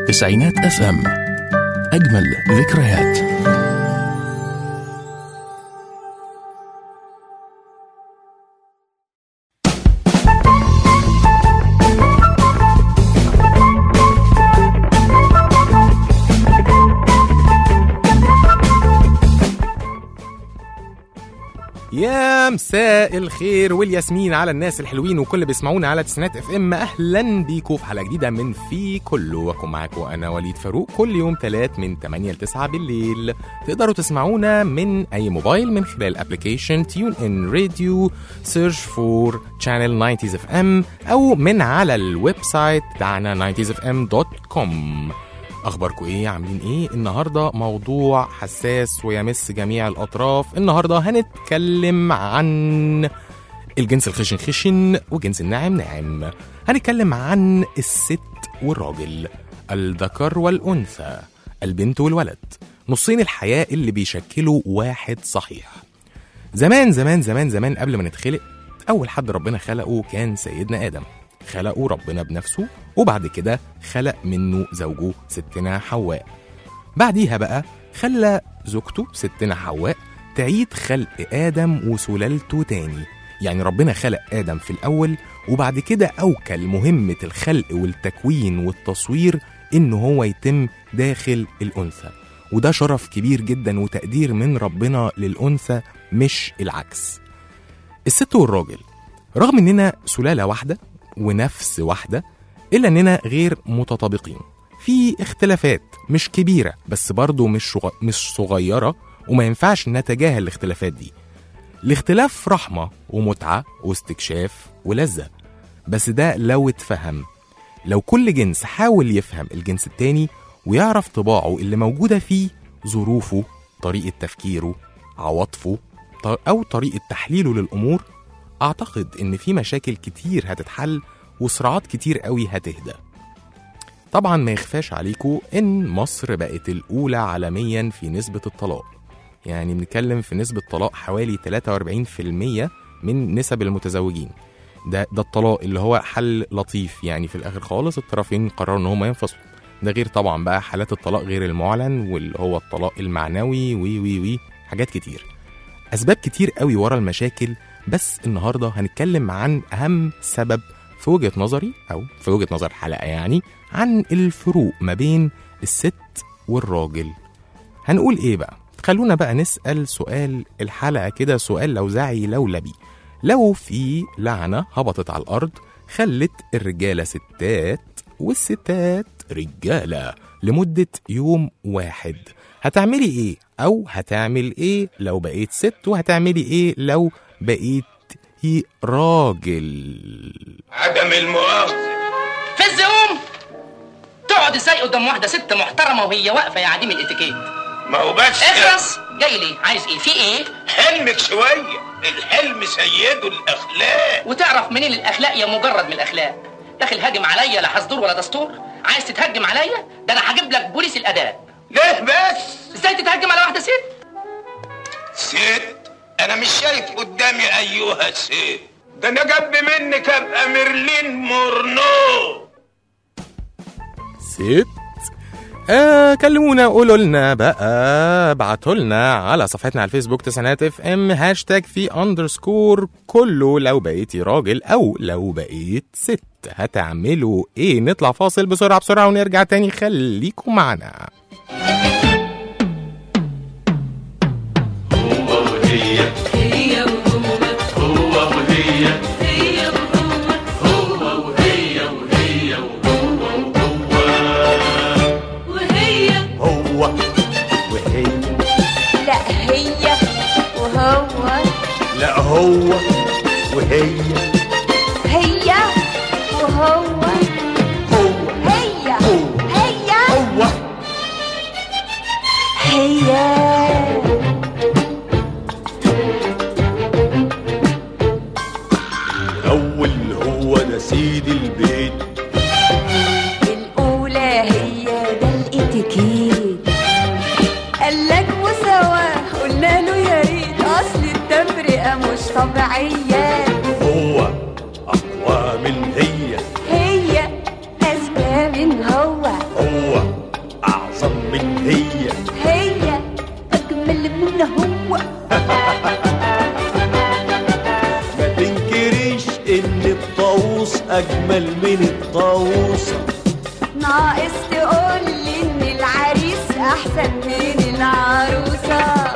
تسعينات اف ام اجمل ذكريات يا مساء الخير والياسمين على الناس الحلوين وكل اللي بيسمعونا على تسعينات اف ام اهلا بيكم في حلقه جديده من في كله واكون معاكم انا وليد فاروق كل يوم ثلاث من 8 ل 9 بالليل تقدروا تسمعونا من اي موبايل من خلال ابلكيشن تيون ان راديو سيرش فور شانل 90 اف ام او من على الويب سايت بتاعنا 90fm.com اخباركم ايه عاملين ايه النهارده موضوع حساس ويمس جميع الاطراف النهارده هنتكلم عن الجنس الخشن خشن والجنس الناعم ناعم هنتكلم عن الست والراجل الذكر والانثى البنت والولد نصين الحياه اللي بيشكلوا واحد صحيح زمان زمان زمان زمان قبل ما نتخلق اول حد ربنا خلقه كان سيدنا ادم خلقه ربنا بنفسه وبعد كده خلق منه زوجه ستنا حواء بعديها بقى خلى زوجته ستنا حواء تعيد خلق آدم وسلالته تاني يعني ربنا خلق آدم في الأول وبعد كده أوكل مهمة الخلق والتكوين والتصوير إن هو يتم داخل الأنثى وده شرف كبير جدا وتقدير من ربنا للأنثى مش العكس الست والراجل رغم إننا سلالة واحدة ونفس واحدة إلا إننا غير متطابقين في اختلافات مش كبيرة بس برضه مش شغ... مش صغيرة وما ينفعش نتجاهل الاختلافات دي الاختلاف رحمة ومتعة واستكشاف ولذة بس ده لو اتفهم لو كل جنس حاول يفهم الجنس التاني ويعرف طباعه اللي موجودة فيه ظروفه طريقة تفكيره عواطفه ط- أو طريقة تحليله للأمور أعتقد إن في مشاكل كتير هتتحل وصراعات كتير قوي هتهدى طبعا ما يخفاش عليكم إن مصر بقت الأولى عالميا في نسبة الطلاق يعني بنتكلم في نسبة طلاق حوالي 43% من نسب المتزوجين ده ده الطلاق اللي هو حل لطيف يعني في الآخر خالص الطرفين قرروا إن هما ينفصلوا ده غير طبعا بقى حالات الطلاق غير المعلن واللي هو الطلاق المعنوي وي وي وي حاجات كتير أسباب كتير قوي ورا المشاكل بس النهاردة هنتكلم عن أهم سبب في وجهة نظري أو في وجهة نظر الحلقة يعني عن الفروق ما بين الست والراجل هنقول إيه بقى؟ خلونا بقى نسأل سؤال الحلقة كده سؤال لوزعي لولبي لو في لعنة هبطت على الأرض خلت الرجالة ستات والستات رجالة لمدة يوم واحد هتعملي ايه او هتعمل ايه لو بقيت ست وهتعملي ايه لو بقيت راجل عدم المؤاخذة في الزوم تقعد ازاي قدام واحده ست محترمه وهي واقفه يا عديم الاتيكيت ما هو بس اخرس جاي ليه عايز ايه في ايه حلمك شوية الحلم سيده الأخلاق وتعرف منين الاخلاق يا مجرد من الاخلاق داخل هاجم عليا لا حصدور ولا دستور عايز تتهجم عليا ده انا هجيب لك بوليس الاداب ليه بس ازاي تتهجم على واحده ست ست أنا مش شايف قدامي أيها الست ده أنا جنب منك أبقى ميرلين مورنو ست آه كلمونا قولوا لنا بقى ابعتوا لنا على صفحتنا على الفيسبوك تسعينات اف ام هاشتاج في اندرسكور كله لو بقيتي راجل او لو بقيت ست هتعملوا ايه نطلع فاصل بسرعه بسرعه ونرجع تاني خليكم معنا وهي هو وهي لا هي وهو لا هو وهي هي وهو هو هي هو هي هو هي الأول هو ده سيد البيت الأولى هي ده الاتيكيت قالك مساواة قلنا له يا ريت أصل التفرقة مش طبيعية هو أقوى من هي هي أذكى من هو هو ان الطاووس اجمل من الطاووسه ناقص تقولي ان العريس احسن من العروسه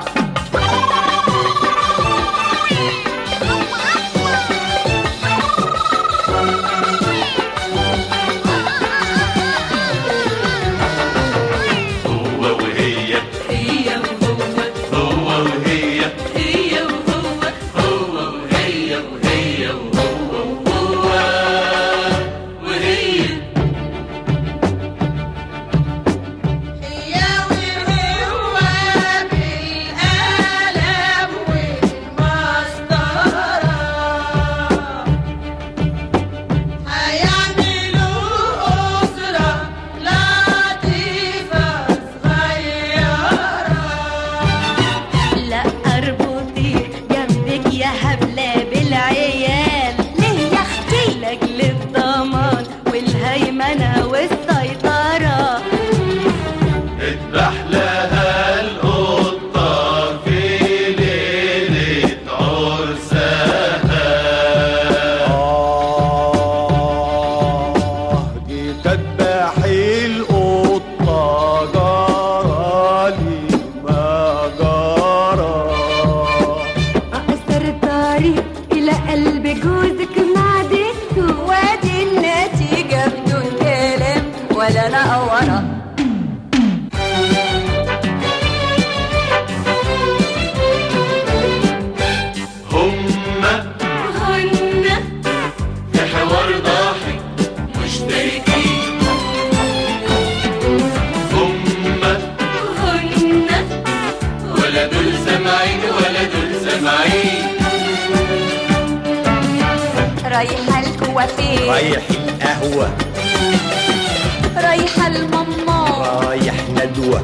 هو وهي هي وهو هو وهي هي وهو هو وهي وهي وهو وهو وهي لا اربطي جنبك يا هبله بالعيال ليه يا اختي لاجل الضمان والهيمنه والسيطره اذبح لها القطة في ليلة عرسها آه جيت أذبح القطة جرالي ما جرى اقصر الطريق الى قلب جوزك معدته وادي النتيجه بدون كلام ولا نقوره هما هن في حوار ضاحك مشتركين هما هن ولا دول سامعين ولا دول سامعين رايحه الكوافير رايح القهوة رايحه الماما رايح ندوة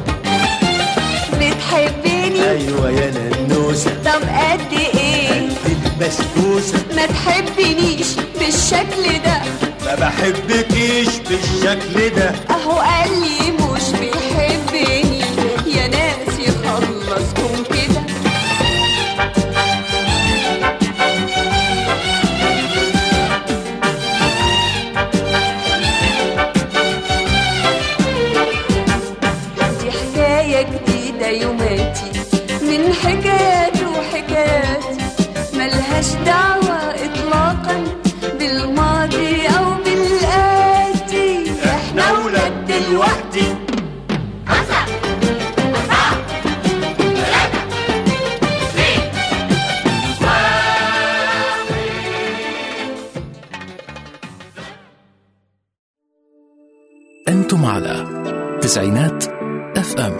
بتحبني أيوة يا ننوسة طب قد ايه البسبوسة ما تحبنيش بالشكل ده ما بحبكيش بالشكل ده اهو قال لي مش بيحبني يا ناس يخلصكم كده دي حكاية جديدة يوماتي من حكايات وحكاياتي ملهاش دعوة إطلاقا بالماضي أو بالآتي إحنا ولاد دلوقتي أنتم على تسعينات اف ام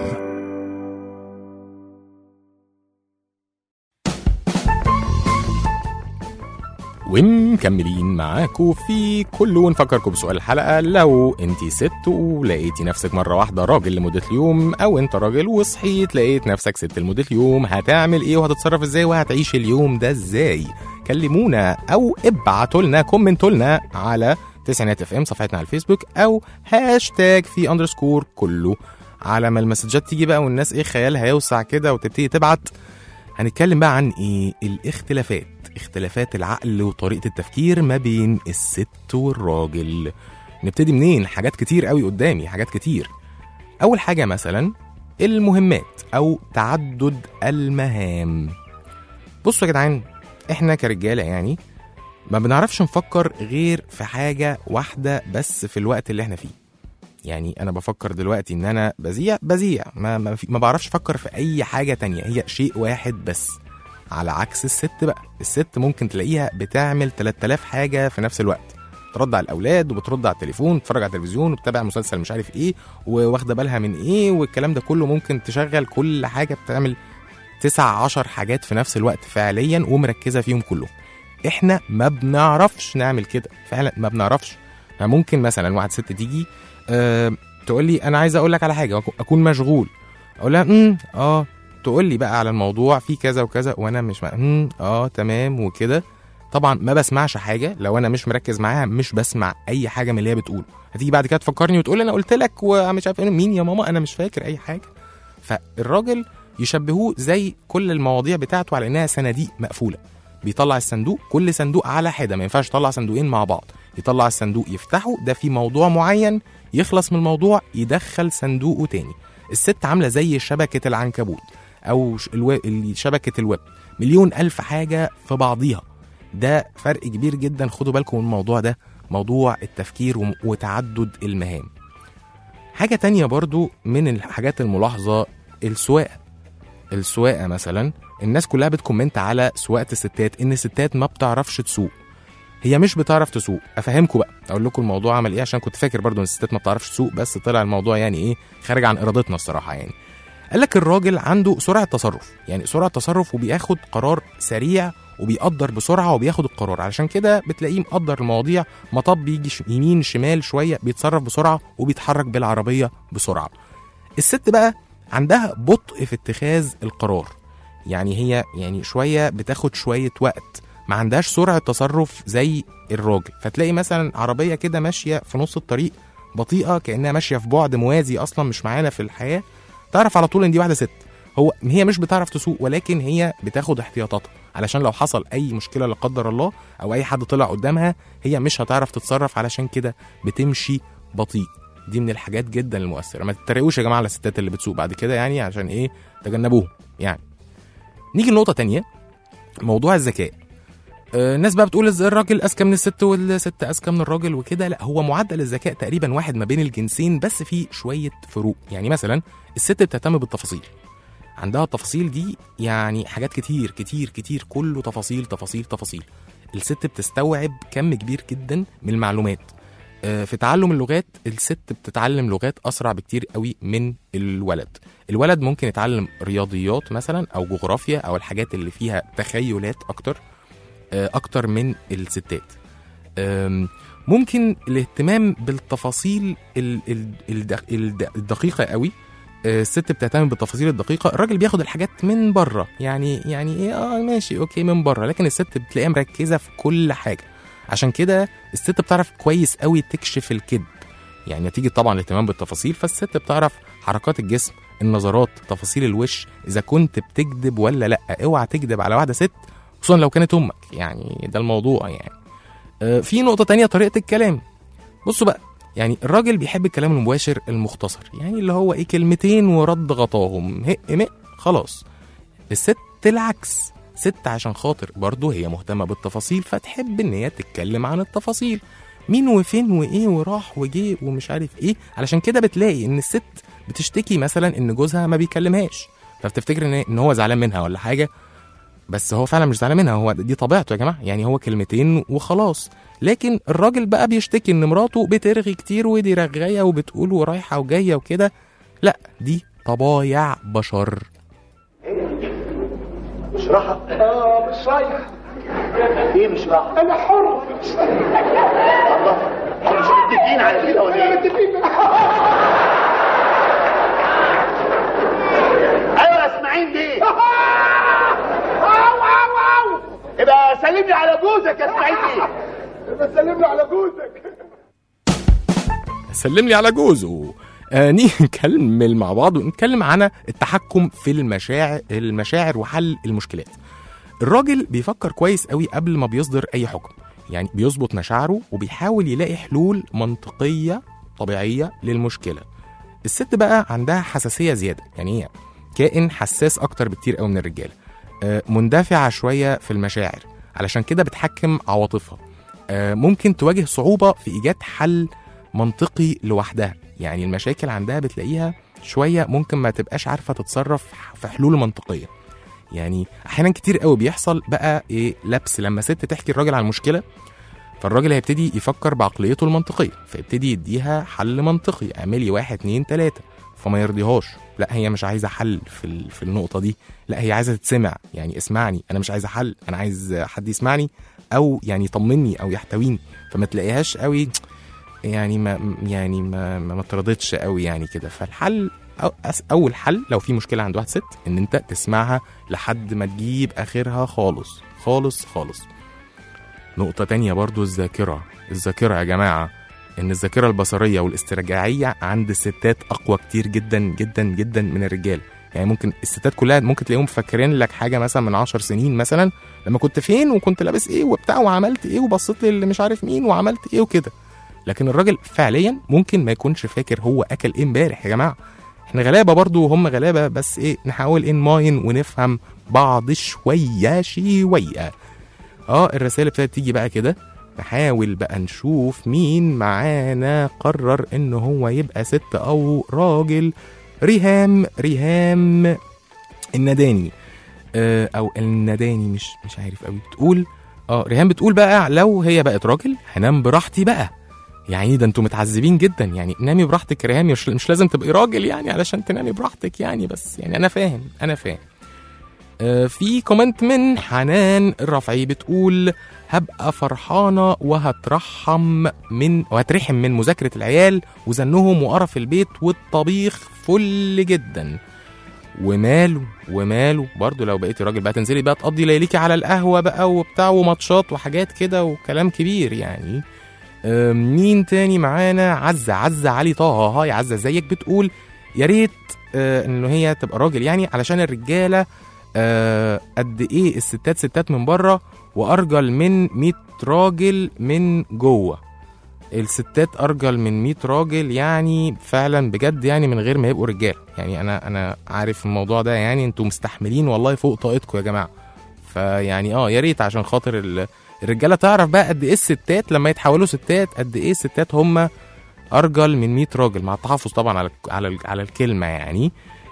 ومكملين معاكم في كله ونفكركم بسؤال الحلقة لو انت ست ولقيتي نفسك مرة واحدة راجل لمدة اليوم او انت راجل وصحيت لقيت نفسك ست لمدة اليوم هتعمل ايه وهتتصرف ازاي وهتعيش اليوم ده ازاي كلمونا او ابعتوا لنا كومنتوا لنا على تسعينات اف ام صفحتنا على الفيسبوك او هاشتاج في اندرسكور كله على ما المسجات تيجي بقى والناس ايه خيالها يوسع كده وتبتدي تبعت هنتكلم بقى عن ايه الاختلافات اختلافات العقل وطريقة التفكير ما بين الست والراجل نبتدي منين حاجات كتير قوي قدامي حاجات كتير اول حاجة مثلا المهمات او تعدد المهام بصوا يا جدعان احنا كرجالة يعني ما بنعرفش نفكر غير في حاجة واحدة بس في الوقت اللي احنا فيه يعني انا بفكر دلوقتي ان انا بذيع بذيع ما, ما, في ما بعرفش افكر في اي حاجه تانية هي شيء واحد بس على عكس الست بقى الست ممكن تلاقيها بتعمل 3000 حاجه في نفس الوقت ترد على الاولاد وبترد على التليفون بتتفرج على التلفزيون وبتتابع مسلسل مش عارف ايه وواخده بالها من ايه والكلام ده كله ممكن تشغل كل حاجه بتعمل تسع عشر حاجات في نفس الوقت فعليا ومركزه فيهم كلهم احنا ما بنعرفش نعمل كده فعلا ما بنعرفش ممكن مثلا واحد ست تيجي أه تقول لي انا عايز اقول لك على حاجه وأكون- اكون مشغول اقول لها امم اه تقول لي بقى على الموضوع في كذا وكذا وانا مش مع... امم اه تمام وكده طبعا ما بسمعش حاجه لو انا مش مركز معاها مش بسمع اي حاجه من اللي هي بتقول هتيجي بعد كده تفكرني وتقول لي انا قلت لك ومش عارف إيه. مين يا ماما انا مش فاكر اي حاجه فالراجل يشبهوه زي كل المواضيع بتاعته على انها صناديق مقفوله بيطلع الصندوق كل صندوق على حده ما ينفعش يطلع صندوقين مع بعض يطلع الصندوق يفتحه ده في موضوع معين يخلص من الموضوع يدخل صندوقه تاني الست عامله زي شبكه العنكبوت او ش- الو... ال- شبكه الويب مليون الف حاجه في بعضيها ده فرق كبير جدا خدوا بالكم من الموضوع ده موضوع التفكير وم- وتعدد المهام حاجة تانية برضو من الحاجات الملاحظة السواقة السواقة مثلا الناس كلها بتكومنت على سواقة الستات إن الستات ما بتعرفش تسوق هي مش بتعرف تسوق افهمكم بقى اقول لكم الموضوع عمل ايه عشان كنت فاكر برضو ان الستات ما بتعرفش تسوق بس طلع الموضوع يعني ايه خارج عن ارادتنا الصراحه يعني قال لك الراجل عنده سرعه تصرف يعني سرعه تصرف وبياخد قرار سريع وبيقدر بسرعه وبياخد القرار علشان كده بتلاقيه مقدر المواضيع مطب بيجي ش- يمين شمال شويه بيتصرف بسرعه وبيتحرك بالعربيه بسرعه الست بقى عندها بطء في اتخاذ القرار يعني هي يعني شويه بتاخد شويه وقت ما عندهاش سرعه تصرف زي الراجل فتلاقي مثلا عربيه كده ماشيه في نص الطريق بطيئه كانها ماشيه في بعد موازي اصلا مش معانا في الحياه تعرف على طول ان دي واحده ست هو هي مش بتعرف تسوق ولكن هي بتاخد احتياطاتها علشان لو حصل اي مشكله لا قدر الله او اي حد طلع قدامها هي مش هتعرف تتصرف علشان كده بتمشي بطيء دي من الحاجات جدا المؤثره ما تتريقوش يا جماعه على الستات اللي بتسوق بعد كده يعني عشان ايه تجنبوهم يعني نيجي لنقطه تانية موضوع الذكاء آه، الناس بقى بتقول ازاي الراجل اذكى من الست والست اذكى من الراجل وكده لا هو معدل الذكاء تقريبا واحد ما بين الجنسين بس في شويه فروق يعني مثلا الست بتهتم بالتفاصيل عندها التفاصيل دي يعني حاجات كتير كتير كتير كله تفاصيل تفاصيل تفاصيل الست بتستوعب كم كبير جدا من المعلومات آه، في تعلم اللغات الست بتتعلم لغات اسرع بكتير قوي من الولد الولد ممكن يتعلم رياضيات مثلا او جغرافيا او الحاجات اللي فيها تخيلات اكتر آه، اكتر من الستات آم، ممكن الاهتمام بالتفاصيل ال- ال- الد- الد- الدقيقه قوي آه، الست بتهتم بالتفاصيل الدقيقه الراجل بياخد الحاجات من بره يعني يعني ايه اه ماشي اوكي من بره لكن الست بتلاقيها مركزه في كل حاجه عشان كده الست بتعرف كويس قوي تكشف الكذب يعني نتيجه طبعا الاهتمام بالتفاصيل فالست بتعرف حركات الجسم النظرات تفاصيل الوش اذا كنت بتكذب ولا لا اوعى تكذب على واحده ست خصوصا لو كانت امك يعني ده الموضوع يعني آه، في نقطه تانية طريقه الكلام بصوا بقى يعني الراجل بيحب الكلام المباشر المختصر يعني اللي هو ايه كلمتين ورد غطاهم هق مق خلاص الست العكس ست عشان خاطر برضه هي مهتمه بالتفاصيل فتحب ان هي تتكلم عن التفاصيل مين وفين وايه وراح وجه ومش عارف ايه علشان كده بتلاقي ان الست بتشتكي مثلا ان جوزها ما بيكلمهاش فبتفتكر ان ان هو زعلان منها ولا حاجه بس هو فعلا مش زعلان منها هو دي طبيعته يا جماعه يعني هو كلمتين وخلاص لكن الراجل بقى بيشتكي ان مراته بترغي كتير ودي رغايه وبتقول ورايحه وجايه وكده لا دي طبايع بشر مش راحة؟ اه مش رايح ايه مش راحة؟ انا حر الله احنا مش متفقين على كده ولا ايه؟ متفقين ايوه يا اسماعيل دي او او او يبقى سلمني على جوزك يا اسماعيل دي يبقى سلمني على جوزك سلم لي على جوزه آه نيجي نكمل مع بعض ونتكلم عن التحكم في المشاعر المشاعر وحل المشكلات الراجل بيفكر كويس قوي قبل ما بيصدر اي حكم يعني بيظبط مشاعره وبيحاول يلاقي حلول منطقيه طبيعيه للمشكله الست بقى عندها حساسيه زياده يعني هي كائن حساس اكتر بكتير قوي من الرجاله آه، مندفعه شويه في المشاعر علشان كده بتحكم عواطفها آه، ممكن تواجه صعوبه في ايجاد حل منطقي لوحدها يعني المشاكل عندها بتلاقيها شويه ممكن ما تبقاش عارفه تتصرف في حلول منطقيه يعني احيانا كتير قوي بيحصل بقى ايه لبس لما ست تحكي الراجل عن المشكله فالراجل هيبتدي يفكر بعقليته المنطقيه فيبتدي يديها حل منطقي اعملي واحد اتنين تلاته فما يرضيهاش لا هي مش عايزه حل في ال- في النقطه دي لا هي عايزه تتسمع يعني اسمعني انا مش عايزه حل انا عايز حد يسمعني او يعني يطمني او يحتويني فما تلاقيهاش قوي يعني ما يعني ما ما, ما ترضتش قوي يعني كده فالحل أو أس- اول حل لو في مشكله عند واحد ست ان انت تسمعها لحد ما تجيب اخرها خالص خالص خالص نقطه تانية برضو الذاكره الذاكره يا جماعه ان الذاكره البصريه والاسترجاعيه عند الستات اقوى كتير جدا جدا جدا من الرجال يعني ممكن الستات كلها ممكن تلاقيهم فاكرين لك حاجه مثلا من عشر سنين مثلا لما كنت فين وكنت لابس ايه وبتاع وعملت ايه وبصيت للي مش عارف مين وعملت ايه وكده لكن الراجل فعليا ممكن ما يكونش فاكر هو اكل ايه امبارح يا جماعه احنا غلابه برضو وهم غلابه بس ايه نحاول ان ماين ونفهم بعض شويه شويه اه الرسائل ابتدت تيجي بقى كده نحاول بقى نشوف مين معانا قرر ان هو يبقى ست او راجل ريهام ريهام النداني آه او النداني مش مش عارف قوي بتقول اه ريهام بتقول بقى لو هي بقت راجل هنام براحتي بقى يعني ده انتوا متعذبين جدا يعني نامي براحتك يا ريهام مش, مش لازم تبقي راجل يعني علشان تنامي براحتك يعني بس يعني انا فاهم انا فاهم آه، في كومنت من حنان الرفعي بتقول هبقى فرحانة وهترحم من وهترحم من مذاكرة العيال وزنهم وقرف البيت والطبيخ فل جدا وماله وماله برضو لو بقيتي راجل بقى تنزلي بقى تقضي ليليكي على القهوة بقى وبتاع وماتشات وحاجات كده وكلام كبير يعني آه، مين تاني معانا عزة عزة علي طه هاي عزة زيك بتقول يا ريت آه، انه هي تبقى راجل يعني علشان الرجالة آه، قد ايه الستات ستات من بره وارجل من 100 راجل من جوه الستات ارجل من 100 راجل يعني فعلا بجد يعني من غير ما يبقوا رجال يعني انا انا عارف الموضوع ده يعني انتوا مستحملين والله فوق طاقتكم يا جماعه فيعني اه يا ريت عشان خاطر ال- الرجاله تعرف بقى قد ايه الستات لما يتحولوا ستات قد ايه الستات هم ارجل من 100 راجل مع التحفظ طبعا على على على الكلمه يعني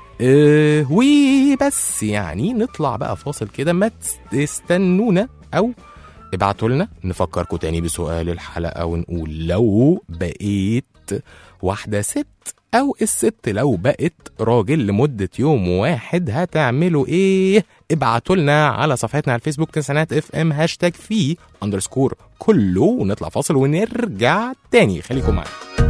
أه وبس يعني نطلع بقى فاصل كده ما تستنونا او ابعتوا لنا نفكركم تاني بسؤال الحلقه ونقول لو بقيت واحده ست او الست لو بقت راجل لمده يوم واحد هتعملوا ايه ابعتوا لنا على صفحتنا على الفيسبوك تنسانات اف ام هاشتاج في اندرسكور كله ونطلع فاصل ونرجع تاني خليكم معانا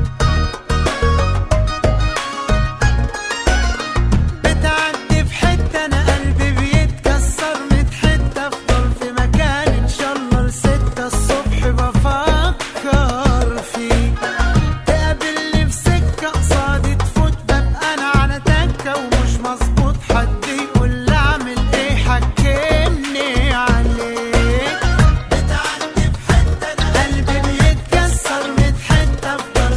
بتعدي في حتة أنا قلبي بيتكسر ميت حتة أفضل في مكان إن شاء الله لستة الصبح بفكر فيك تقابلني في سكة قصادي تفوت ببقى أنا على تكة ومش مظبوط حد يقول لي أعمل إيه حكمني عليك بتعدي في حتة أنا قلبي بيتكسر ميت حتة أفضل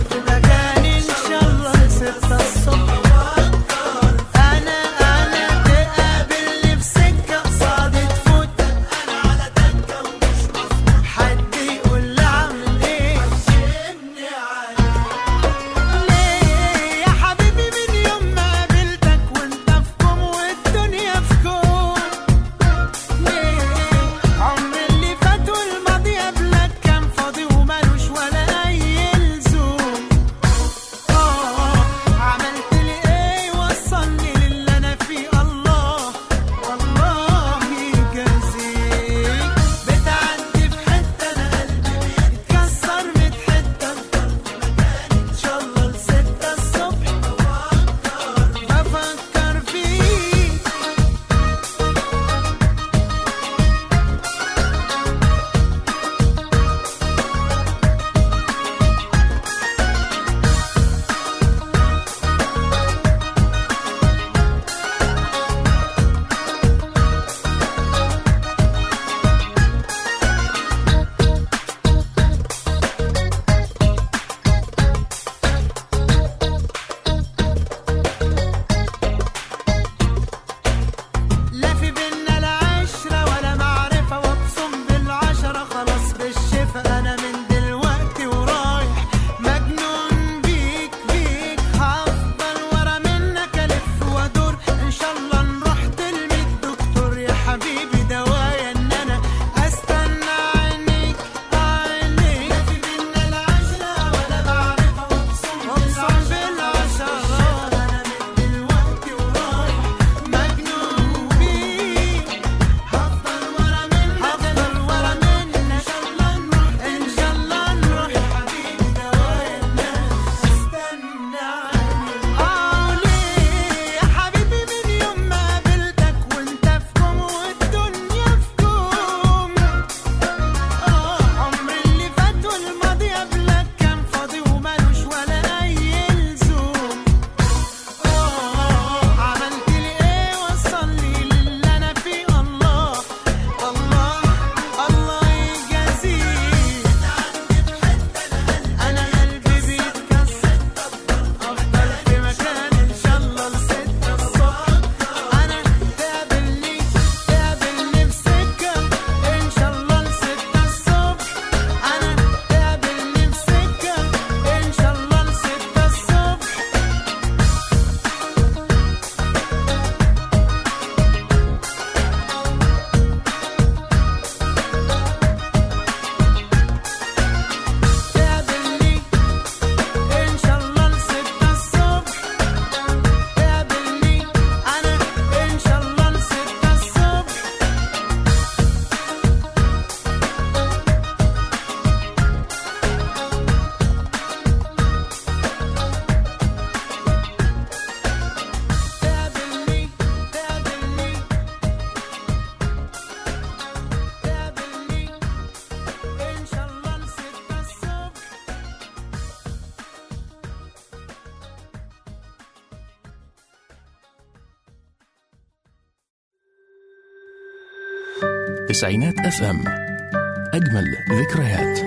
تسعينات اف ام اجمل ذكريات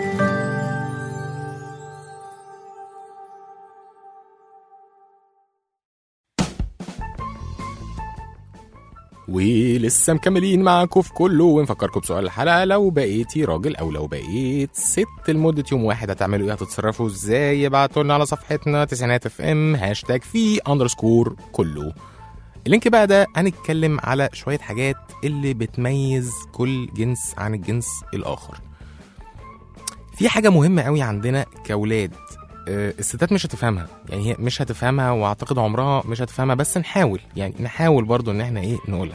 ولسه مكملين معاكم في كله ونفكركم بسؤال الحلقه لو بقيتي راجل او لو بقيت ست لمده يوم واحد هتعملوا ايه هتتصرفوا ازاي ابعتوا لنا على صفحتنا تسعينات اف ام هاشتاج في اندرسكور كله اللينك بقى ده هنتكلم على شويه حاجات اللي بتميز كل جنس عن الجنس الاخر في حاجه مهمه قوي عندنا كاولاد آه، الستات مش هتفهمها يعني هي مش هتفهمها واعتقد عمرها مش هتفهمها بس نحاول يعني نحاول برضو ان احنا ايه نقولها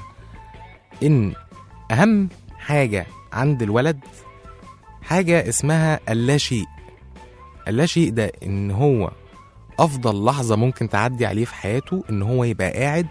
ان اهم حاجه عند الولد حاجه اسمها اللاشيء اللاشيء ده ان هو افضل لحظه ممكن تعدي عليه في حياته ان هو يبقى قاعد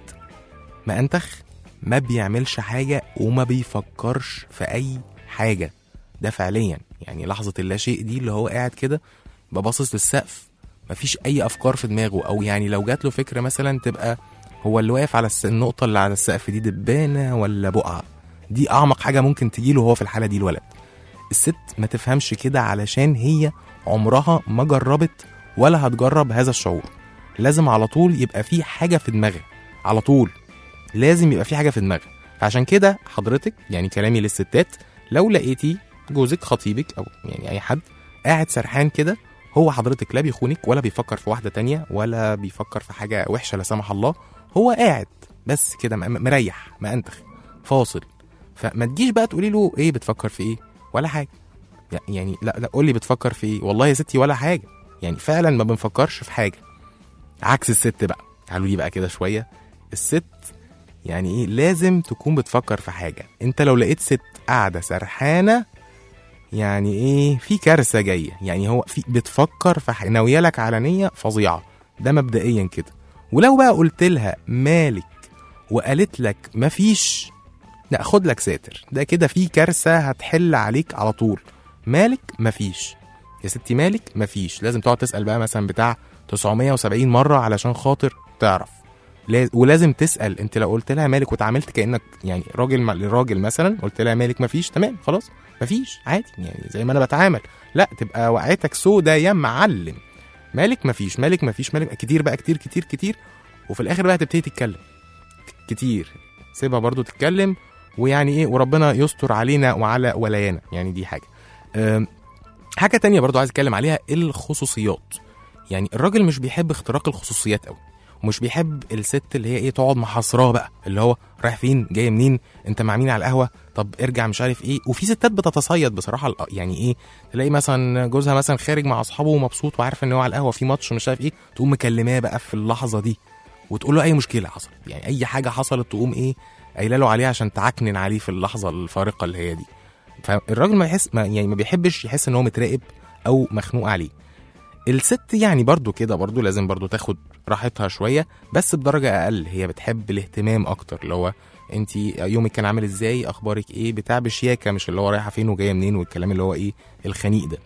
مأنتخ ما بيعملش حاجه وما بيفكرش في اي حاجه ده فعليا يعني لحظه اللاشيء دي اللي هو قاعد كده بباصص للسقف مفيش اي افكار في دماغه او يعني لو جات له فكره مثلا تبقى هو اللي واقف على الس- النقطه اللي على السقف دي دبانه ولا بقعه دي اعمق حاجه ممكن تجيله هو في الحاله دي الولد الست ما تفهمش كده علشان هي عمرها ما جربت ولا هتجرب هذا الشعور لازم على طول يبقى في حاجه في دماغها على طول لازم يبقى في حاجه في دماغها فعشان كده حضرتك يعني كلامي للستات لو لقيتي جوزك خطيبك او يعني اي حد قاعد سرحان كده هو حضرتك لا بيخونك ولا بيفكر في واحده تانية ولا بيفكر في حاجه وحشه لا سمح الله هو قاعد بس كده م- مريح مأنتخ فاصل فما تجيش بقى تقولي له ايه بتفكر في ايه ولا حاجه يعني لا لا قول لي بتفكر في ايه والله يا ستي ولا حاجه يعني فعلا ما بنفكرش في حاجه عكس الست بقى تعالوا لي بقى كده شويه الست يعني ايه لازم تكون بتفكر في حاجه انت لو لقيت ست قاعده سرحانه يعني ايه في كارثه جايه يعني هو في بتفكر في حاجه ناويه لك على نيه فظيعه ده مبدئيا كده ولو بقى قلت لها مالك وقالت لك مفيش لا خد لك ساتر ده كده في كارثه هتحل عليك على طول مالك مفيش يا ستي مالك مفيش لازم تقعد تسال بقى مثلا بتاع 970 مره علشان خاطر تعرف لاز- ولازم تسال انت لو قلت لها مالك واتعاملت كانك يعني راجل مع راجل مثلا قلت لها مالك مفيش تمام خلاص مفيش عادي يعني زي ما انا بتعامل لا تبقى وقعتك سودا يا معلم مالك مفيش مالك مفيش مالك كتير بقى كتير كتير كتير وفي الاخر بقى تبتدي تتكلم كتير سيبها برضو تتكلم ويعني ايه وربنا يستر علينا وعلى ولايانا يعني دي حاجه أم، حاجه تانية برضو عايز اتكلم عليها الخصوصيات يعني الراجل مش بيحب اختراق الخصوصيات قوي ومش بيحب الست اللي هي ايه تقعد محاصراه بقى اللي هو رايح فين جاي منين انت مع مين على القهوه طب ارجع مش عارف ايه وفي ستات بتتصيد بصراحه الأ- يعني ايه تلاقي مثلا جوزها مثلا خارج مع اصحابه ومبسوط وعارف ان هو على القهوه في ماتش مش عارف ايه تقوم مكلماه بقى في اللحظه دي وتقول له اي مشكله حصلت يعني اي حاجه حصلت تقوم ايه قايله له عليها عشان تعكنن عليه في اللحظه الفارقه اللي هي دي فالراجل ما يحس ما يعني ما بيحبش يحس ان هو متراقب او مخنوق عليه الست يعني برضو كده برضو لازم برضو تاخد راحتها شويه بس بدرجه اقل هي بتحب الاهتمام اكتر اللي هو انت يومك كان عامل ازاي اخبارك ايه بتاع بشياكه مش اللي هو رايحه فين وجايه منين والكلام اللي هو ايه الخنيق ده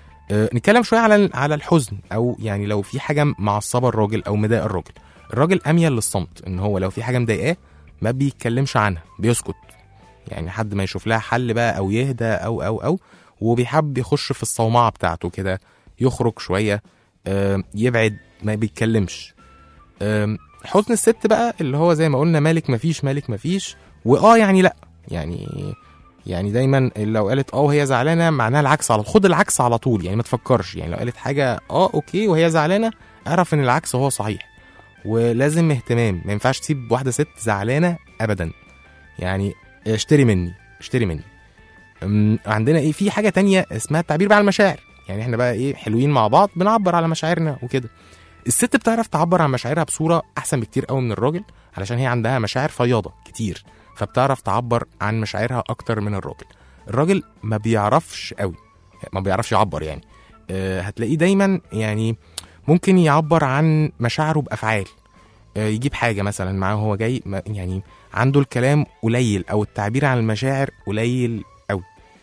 أه نتكلم شويه على على الحزن او يعني لو في حاجه معصبه الراجل او مضايقه الراجل الراجل اميل للصمت ان هو لو في حاجه مضايقاه ما بيتكلمش عنها بيسكت يعني حد ما يشوف لها حل بقى او يهدى او او او وبيحب يخش في الصومعه بتاعته كده يخرج شويه آم، يبعد ما بيتكلمش آم، حزن الست بقى اللي هو زي ما قلنا مالك مفيش مالك مفيش واه يعني لا يعني يعني دايما لو قالت اه وهي زعلانه معناها العكس على خد العكس على طول يعني ما تفكرش يعني لو قالت حاجه اه اوكي وهي زعلانه اعرف ان العكس هو صحيح ولازم اهتمام ما ينفعش تسيب واحده ست زعلانه ابدا يعني اشتري مني اشتري مني أم، عندنا ايه في حاجه تانية اسمها التعبير بقى على المشاعر يعني احنا بقى ايه حلوين مع بعض بنعبر على مشاعرنا وكده الست بتعرف تعبر عن مشاعرها بصوره احسن بكتير قوي من الراجل علشان هي عندها مشاعر فياضه كتير فبتعرف تعبر عن مشاعرها اكتر من الراجل الراجل ما بيعرفش قوي ما بيعرفش يعبر يعني أه هتلاقيه دايما يعني ممكن يعبر عن مشاعره بافعال أه يجيب حاجه مثلا معاه وهو جاي ما- يعني عنده الكلام قليل او التعبير عن المشاعر قليل قوي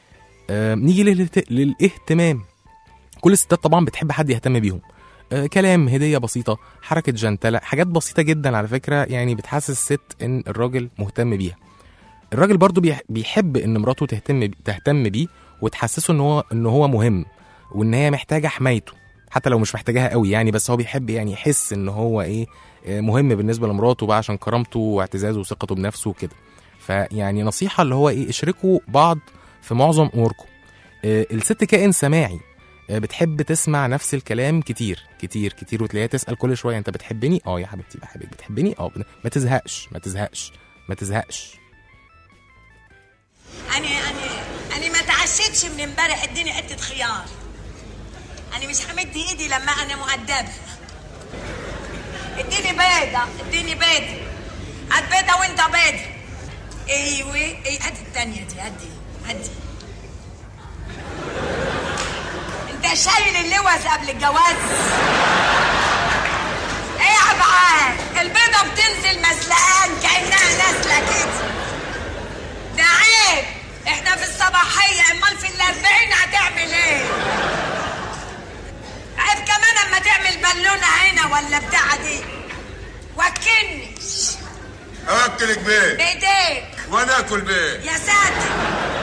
أه نيجي للاهت- للاهتمام كل الستات طبعا بتحب حد يهتم بيهم آه، كلام هديه بسيطه حركه جنتله حاجات بسيطه جدا على فكره يعني بتحسس الست ان الراجل مهتم بيها الراجل برضو بيح- بيحب ان مراته تهتم تهتم بيه وتحسسه ان هو ان هو مهم وان هي محتاجه حمايته حتى لو مش محتاجاها قوي يعني بس هو بيحب يعني يحس ان هو ايه آه، مهم بالنسبه لمراته بقى عشان كرامته واعتزازه وثقته بنفسه وكده فيعني نصيحه اللي هو ايه اشركوا بعض في معظم اموركم آه، الست كائن سماعي آه، بتحب تسمع نفس الكلام كتير كتير كتير وتلاقيها تسال كل شويه انت بتحبني اه يا حبيبتي بحبك بتحبني اه بن- ما تزهقش ما تزهقش ما تزهقش أنا أنا أنا ما تعشيتش من امبارح اديني حتة خيار أنا مش همد إيدي لما أنا مؤدبة اديني بيضة اديني بيضة هات بيضة وأنت بيضة أيوه إيه هات التانية دي هدي هدي أنت شايل اللوز قبل الجواز إيه يا عبعال البيضة بتنزل مزلقان كأنها نازلة كده ده عيب احنا في الصباحية امال في الاربعين هتعمل ايه عيب كمان اما تعمل بالونة هنا ولا بتاع دي وكلني اكلك بيه بايديك وانا اكل بيه يا ساتر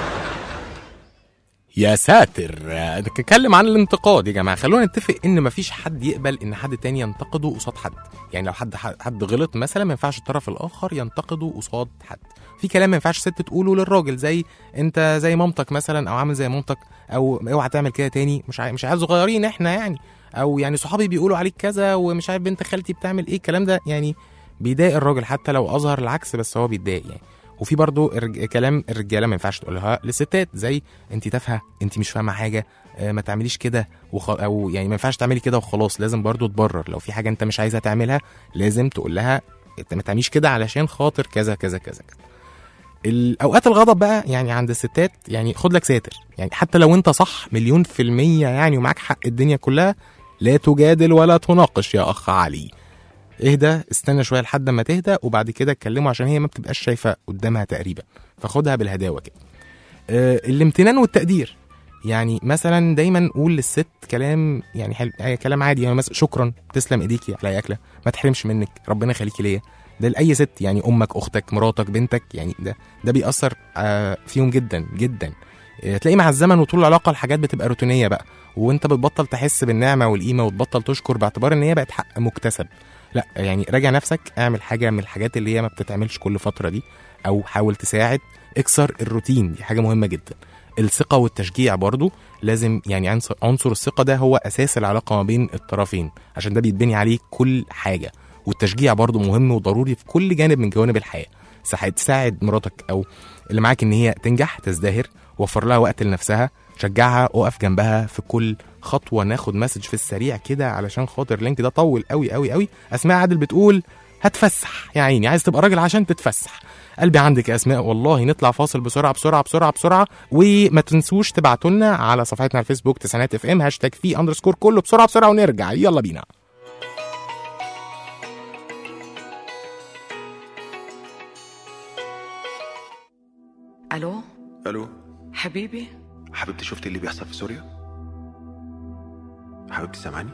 يا ساتر آه، نتكلم عن الانتقاد يا جماعه خلونا نتفق ان مفيش حد يقبل ان حد تاني ينتقده قصاد حد يعني لو حد حد غلط مثلا ما ينفعش الطرف الاخر ينتقده قصاد حد في كلام ما ينفعش ست تقوله للراجل زي انت زي مامتك مثلا او عامل زي مامتك او اوعى تعمل كده تاني مش عا- مش عيال صغيرين احنا يعني او يعني صحابي بيقولوا عليك كذا ومش عارف بنت خالتي بتعمل ايه الكلام ده يعني بيضايق الراجل حتى لو اظهر العكس بس هو بيتضايق يعني وفي برضو الرج... كلام الرجاله ما ينفعش تقولها للستات زي انت تافهه انت مش فاهمه حاجه آه، ما تعمليش كده وخ... او يعني ما ينفعش تعملي كده وخلاص لازم برضو تبرر لو في حاجه انت مش عايزها تعملها لازم تقول لها انت ما تعمليش كده علشان خاطر كذا كذا كذا كذا الاوقات الغضب بقى يعني عند الستات يعني خد لك ساتر يعني حتى لو انت صح مليون في المية يعني ومعاك حق الدنيا كلها لا تجادل ولا تناقش يا اخ علي اهدى استنى شويه لحد ما تهدى وبعد كده اتكلموا عشان هي ما بتبقاش شايفه قدامها تقريبا فخدها بالهداوه كده آه الامتنان والتقدير يعني مثلا دايما قول للست كلام يعني حل... آه كلام عادي يعني مثلا شكرا تسلم ايديكي على أي اكله ما تحرمش منك ربنا يخليكي ليا ده لاي ست يعني امك اختك مراتك بنتك يعني ده ده بيأثر آه فيهم جدا جدا آه، تلاقي مع الزمن وطول العلاقه الحاجات بتبقى روتينيه بقى وانت بتبطل تحس بالنعمه والقيمه وتبطل تشكر باعتبار ان هي بقت حق مكتسب لا يعني راجع نفسك اعمل حاجه من الحاجات اللي هي ما بتتعملش كل فتره دي او حاول تساعد اكسر الروتين دي حاجه مهمه جدا الثقه والتشجيع برضو لازم يعني عنصر عنصر الثقه ده هو اساس العلاقه ما بين الطرفين عشان ده بيتبني عليه كل حاجه والتشجيع برضو مهم وضروري في كل جانب من جوانب الحياه ساعد تساعد مراتك او اللي معاك ان هي تنجح تزدهر وفر لها وقت لنفسها شجعها وقف جنبها في كل خطوه ناخد مسج في السريع كده علشان خاطر اللينك ده طول قوي قوي قوي اسماء عادل بتقول هتفسح يا عيني عايز تبقى راجل عشان تتفسح قلبي عندك يا اسماء والله نطلع فاصل بسرعه بسرعه بسرعه بسرعه وما تنسوش تبعتوا لنا على صفحتنا على الفيسبوك تسعينات اف ام هاشتاج في اندرسكور كله بسرعه بسرعه ونرجع يلا بينا الو الو حبيبي حبيبتي شفتي اللي بيحصل في سوريا حبيبتي سامعاني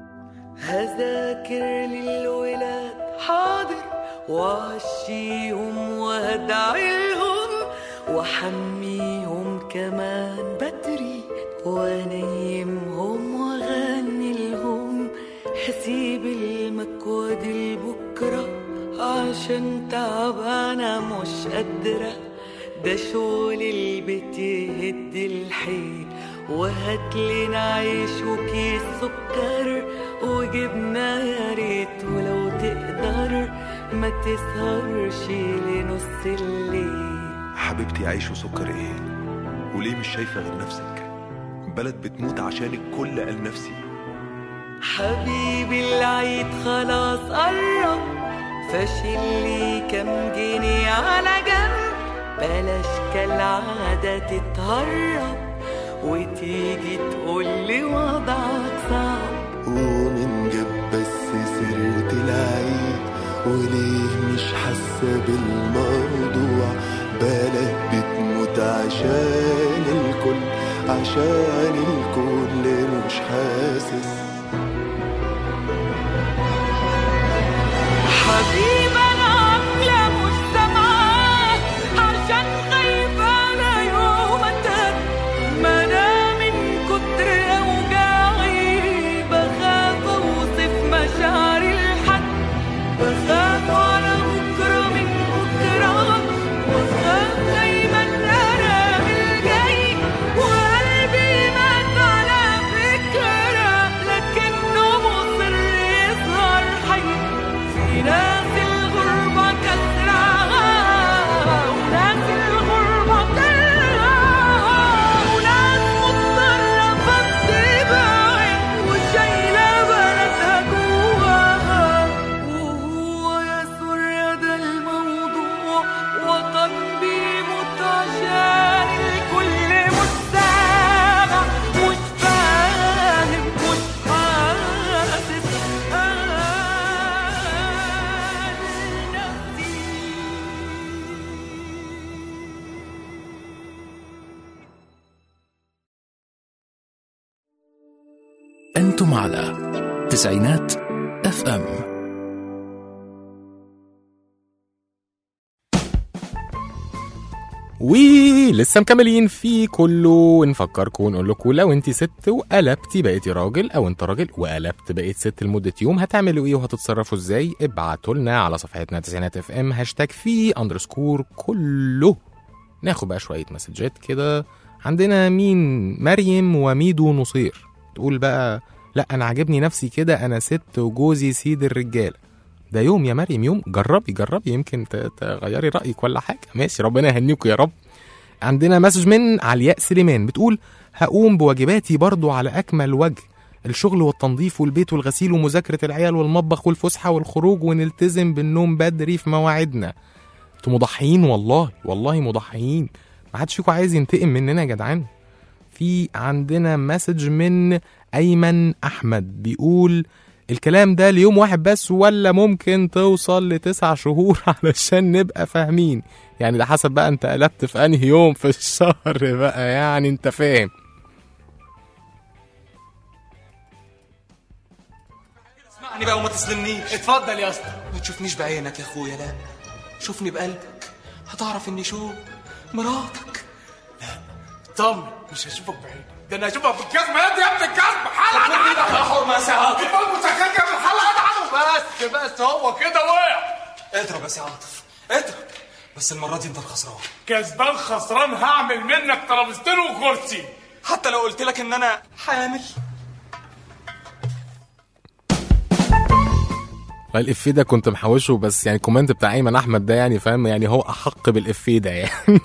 هذاكر للولاد حاضر وعشيهم وادعيهم وحميهم كمان بدري وانيمهم واغني لهم هسيب المكواد لبكره عشان تعبانه مش قادره ده شغل البيت يهد الحيل وهات لنا عيش وكيس سكر وجبنة يا ريت ولو تقدر ما تسهرش لنص الليل حبيبتي عيش وسكر ايه وليه مش شايفه غير نفسك بلد بتموت عشانك كل قال نفسي حبيبي العيد خلاص قرب فاشل لي كام جنيه على جنب بلاش كالعادة تتهرب وتيجي تقولي وضعك صعب ومن جاب بس سيرة العيد وليه مش حاسة بالموضوع بلد بتموت عشان الكل عشان الكل مش حاسس حبيبي انا عامله مش سامعاه عشان أنتم على تسعينات اف ام ولسه مكملين في كله ونفكركم ونقول لكم لو انت ست وقلبتي بقيتي راجل او انت راجل وقلبت بقيت ست لمده يوم هتعملوا ايه وهتتصرفوا ازاي ابعتوا لنا على صفحتنا تسعينات اف ام هاشتاج في اندرسكور كله ناخد بقى شويه مسجات كده عندنا مين مريم وميدو نصير تقول بقى لا انا عاجبني نفسي كده انا ست وجوزي سيد الرجاله ده يوم يا مريم يوم جربي جربي يمكن ت- تغيري رايك ولا حاجه ماشي ربنا يهنيكوا يا رب عندنا مسج من علياء سليمان بتقول هقوم بواجباتي برضو على اكمل وجه الشغل والتنظيف والبيت والغسيل ومذاكره العيال والمطبخ والفسحه والخروج ونلتزم بالنوم بدري في مواعيدنا انتوا مضحيين والله والله مضحيين ما حدش فيكم عايز ينتقم مننا يا جدعان في عندنا مسج من ايمن احمد بيقول الكلام ده ليوم واحد بس ولا ممكن توصل لتسع شهور علشان نبقى فاهمين يعني ده حسب بقى انت قلبت في انهي يوم في الشهر بقى يعني انت فاهم اسمعني بقى وما تظلمنيش اتفضل يا اسطى ما تشوفنيش بعينك يا اخويا لا شوفني بقلبك هتعرف اني شو مراتك طمن مش هشوفك بعينك ده انا هشوفك بالجزمه يا يا ابن الجزمه حلقه انا ايدك يا حرمه يا سعاد المهم مسكنك من الحلقه انا بس بس هو كده وقع اضرب يا سي عاطف اضرب بس المره دي انت الخسران كسبان خسران هعمل منك ترابيزتين وكرسي حتى لو قلت لك ان انا حامل الافيه ده كنت محوشه بس يعني الكومنت بتاع ايمن احمد ده يعني فاهم يعني هو احق بالافيه ده يعني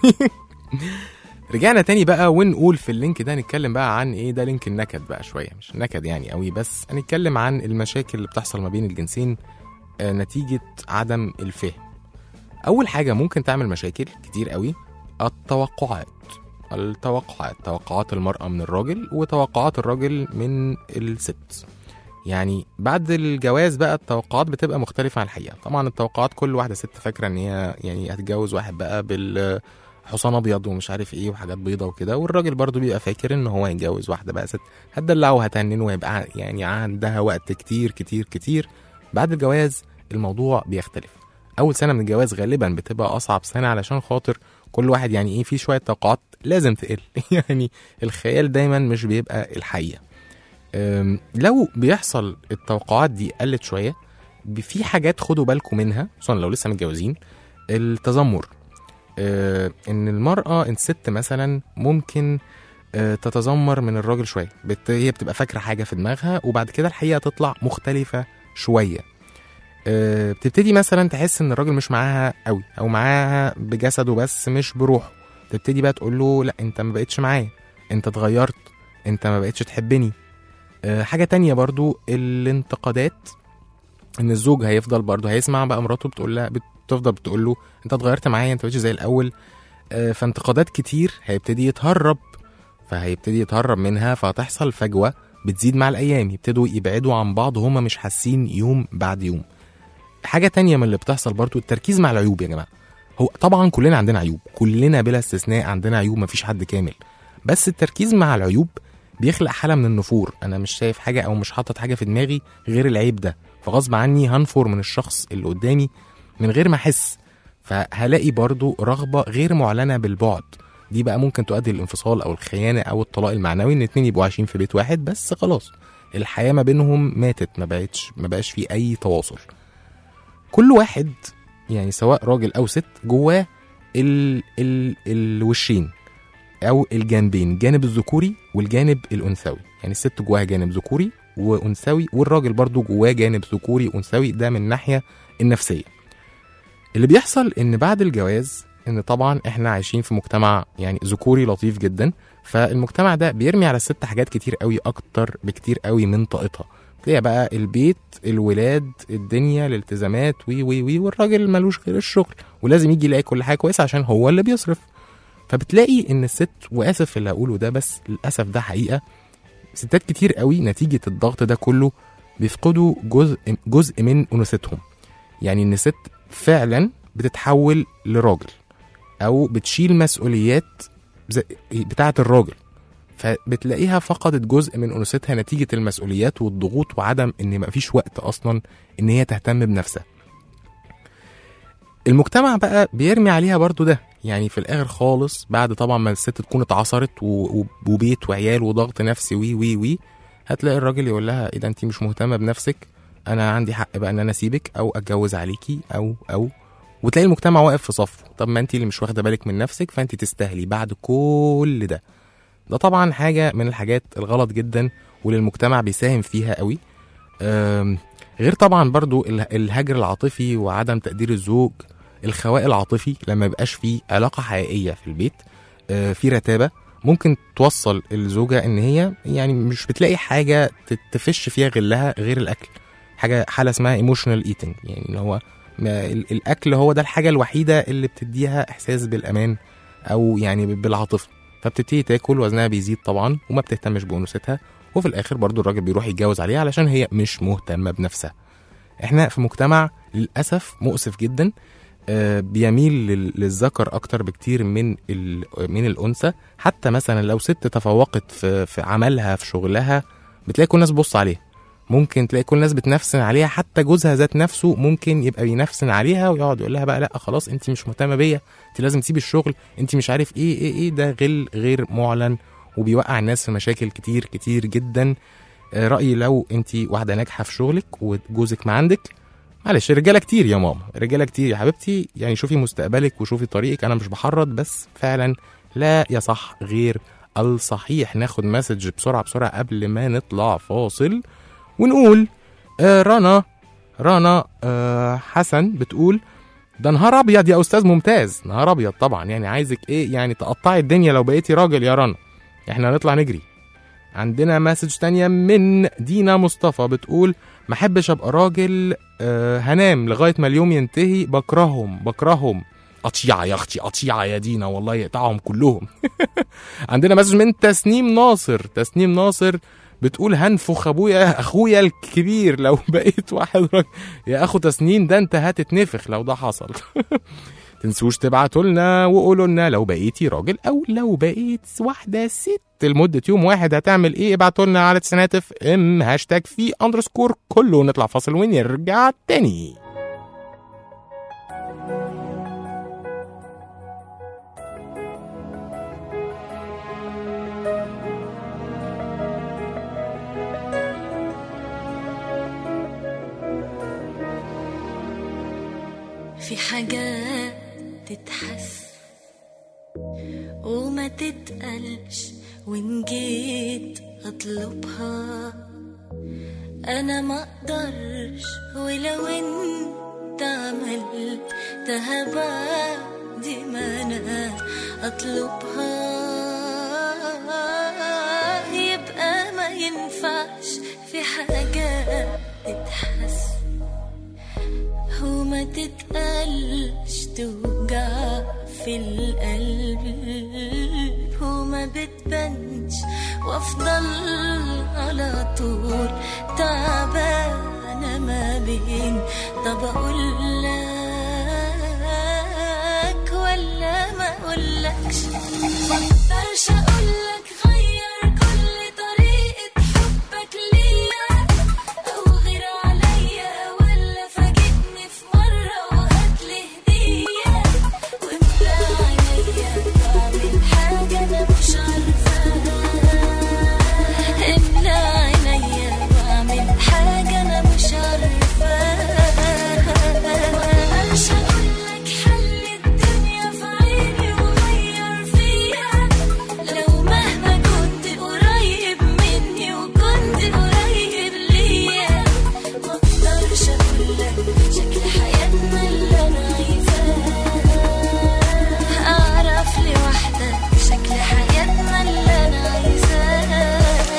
رجعنا تاني بقى ونقول في اللينك ده نتكلم بقى عن ايه ده لينك النكد بقى شويه مش نكد يعني قوي بس هنتكلم عن المشاكل اللي بتحصل ما بين الجنسين آه، نتيجه عدم الفهم اول حاجه ممكن تعمل مشاكل كتير قوي التوقعات التوقعات توقعات المرأة من الراجل وتوقعات الراجل من الست يعني بعد الجواز بقى التوقعات بتبقى مختلفة عن الحقيقة طبعا التوقعات كل واحدة ست فاكرة ان هي يعني هتتجوز واحد بقى بالحصان ابيض ومش عارف ايه وحاجات بيضة وكده والراجل برضو بيبقى فاكر ان هو هيتجوز واحدة بقى ست هتدلعه وهتهننه وهيبقى يعني عندها وقت كتير كتير كتير بعد الجواز الموضوع بيختلف اول سنة من الجواز غالبا بتبقى اصعب سنة علشان خاطر كل واحد يعني ايه في شوية توقعات لازم تقل يعني الخيال دايما مش بيبقى الحقيقة أم، لو بيحصل التوقعات دي قلت شويه ب- في حاجات خدوا بالكم منها خصوصا لو لسه متجوزين التذمر أه، ان المراه الست مثلا ممكن أه، تتذمر من الراجل شويه بت- هي بتبقى فاكره حاجه في دماغها وبعد كده الحقيقه تطلع مختلفه شويه أه، بتبتدي مثلا تحس ان الراجل مش معاها قوي او معاها بجسده بس مش بروحه تبتدي بقى تقول له لا انت ما بقتش معايا انت اتغيرت انت ما بقتش تحبني آه، حاجة تانية برضو الانتقادات ان الزوج هيفضل برضو هيسمع بقى مراته بتقول لها بتفضل بتقول له انت اتغيرت معايا انت مبقتش زي الاول آه، فانتقادات كتير هيبتدي يتهرب فهيبتدي يتهرب منها فهتحصل فجوة بتزيد مع الايام يبتدوا يبعدوا عن بعض هما مش حاسين يوم بعد يوم حاجة تانية من اللي بتحصل برضو التركيز مع العيوب يا جماعة هو طبعا كلنا عندنا عيوب كلنا بلا استثناء عندنا عيوب مفيش حد كامل بس التركيز مع العيوب بيخلق حاله من النفور انا مش شايف حاجه او مش حاطط حاجه في دماغي غير العيب ده فغصب عني هنفر من الشخص اللي قدامي من غير ما احس فهلاقي برضو رغبه غير معلنه بالبعد دي بقى ممكن تؤدي للانفصال او الخيانه او الطلاق المعنوي ان اتنين يبقوا عايشين في بيت واحد بس خلاص الحياه ما بينهم ماتت ما بقتش ما بقاش في اي تواصل كل واحد يعني سواء راجل او ست جواه ال ال الوشين او الجانبين الجانب الذكوري والجانب الانثوي يعني الست جواها جانب ذكوري وانثوي والراجل برضو جواه جانب ذكوري وانثوي ده من الناحيه النفسيه اللي بيحصل ان بعد الجواز ان طبعا احنا عايشين في مجتمع يعني ذكوري لطيف جدا فالمجتمع ده بيرمي على الست حاجات كتير قوي اكتر بكتير قوي من طاقتها تلاقيها بقى البيت الولاد الدنيا الالتزامات وي وي وي والراجل ملوش غير الشغل ولازم يجي يلاقي كل حاجه كويسه عشان هو اللي بيصرف فبتلاقي ان الست واسف اللي هقوله ده بس للاسف ده حقيقه ستات كتير قوي نتيجه الضغط ده كله بيفقدوا جزء جزء من انوثتهم يعني ان الست فعلا بتتحول لراجل او بتشيل مسؤوليات زي- بتاعه الراجل فبتلاقيها فقدت جزء من انوثتها نتيجه المسؤوليات والضغوط وعدم ان مفيش وقت اصلا ان هي تهتم بنفسها المجتمع بقى بيرمي عليها برضو ده يعني في الاخر خالص بعد طبعا ما الست تكون اتعصرت و- و- وبيت وعيال وضغط نفسي وي وي وي هتلاقي الراجل يقول لها ايه ده انت مش مهتمه بنفسك انا عندي حق بقى ان انا اسيبك او اتجوز عليكي او او وتلاقي المجتمع واقف في صفه طب ما انت اللي مش واخده بالك من نفسك فانت تستاهلي بعد كل ده ده طبعا حاجه من الحاجات الغلط جدا واللي المجتمع بيساهم فيها قوي أم، غير طبعا برضو ال- الهجر العاطفي وعدم تقدير الزوج الخواء العاطفي لما يبقاش فيه علاقه حقيقيه في البيت آه، في رتابه ممكن توصل الزوجه ان هي يعني مش بتلاقي حاجه ت- تفش فيها غلها غير الاكل حاجه حاله اسمها ايموشنال ايتنج يعني ان هو ما ال- الاكل هو ده الحاجه الوحيده اللي بتديها احساس بالامان او يعني بالعاطفه فبتبتدي تاكل وزنها بيزيد طبعا وما بتهتمش بانوثتها وفي الاخر برضو الراجل بيروح يتجوز عليها علشان هي مش مهتمه بنفسها احنا في مجتمع للاسف مؤسف جدا آه، بيميل لل- للذكر اكتر بكتير من ال- من الانثى حتى مثلا لو ست تفوقت في في عملها في شغلها بتلاقي كل الناس بص عليها ممكن تلاقي كل الناس بتنفسن عليها حتى جوزها ذات نفسه ممكن يبقى بينفسن عليها ويقعد يقول لها بقى لا خلاص انت مش مهتمه بيا انت لازم تسيبي الشغل انت مش عارف ايه ايه ايه ده غل غير معلن وبيوقع الناس في مشاكل كتير كتير جدا آه، رايي لو انت واحده ناجحه في شغلك وجوزك ما عندك معلش رجاله كتير يا ماما رجاله كتير يا حبيبتي يعني شوفي مستقبلك وشوفي طريقك انا مش بحرض بس فعلا لا يصح غير الصحيح ناخد مسج بسرعه بسرعه قبل ما نطلع فاصل ونقول آه رنا رنا آه حسن بتقول ده نهار ابيض يا استاذ ممتاز نهار ابيض طبعا يعني عايزك ايه يعني تقطعي الدنيا لو بقيتي راجل يا رنا احنا هنطلع نجري عندنا مسج تانية من دينا مصطفى بتقول ما احبش ابقى راجل آه هنام لغايه ما اليوم ينتهي بكرههم بكرههم قطيعة يا اختي قطيعة يا دينا والله يقطعهم كلهم عندنا مسج من تسنيم ناصر تسنيم ناصر بتقول هنفخ ابويا اخويا الكبير لو بقيت واحد راجل يا اخو تسنيم ده انت هتتنفخ لو ده حصل تنسوش تبعتوا لنا وقولوا لنا لو بقيتي راجل او لو بقيت واحده ست لمده يوم واحد هتعمل ايه ابعتوا لنا على تسعينات اف ام هاشتاج في اندرسكور كله نطلع فاصل ونرجع تاني في حاجات تتحس وما تتقلش وإن جيت أطلبها أنا ما أقدرش ولو أنت عملتها بعد ما أنا أطلبها يبقى ما ينفعش في حاجات تتحس وما تتقلش توجع في القلب وما بتبانش وافضل على طول تعبانة ما بين طب اقول لك ولا ما اقولكش مقدرش اقولك غير كل طريقة حبك ليا او غير عليا ولا فاجئني في مرة وهاتلي هدية واملى عينيا بعمل حاجة انا مش عارفاها املى عينيا بعمل حاجة انا مش عارفاها مقدرش اقولك حل الدنيا في عيني وغير فيا لو مهما كنت قريب مني وكنت قريب ليا مقدرش اقولك شكل حياتنا اللي انا عايزاه اعرف لوحدك شكل حياتنا اللي انا عايزاه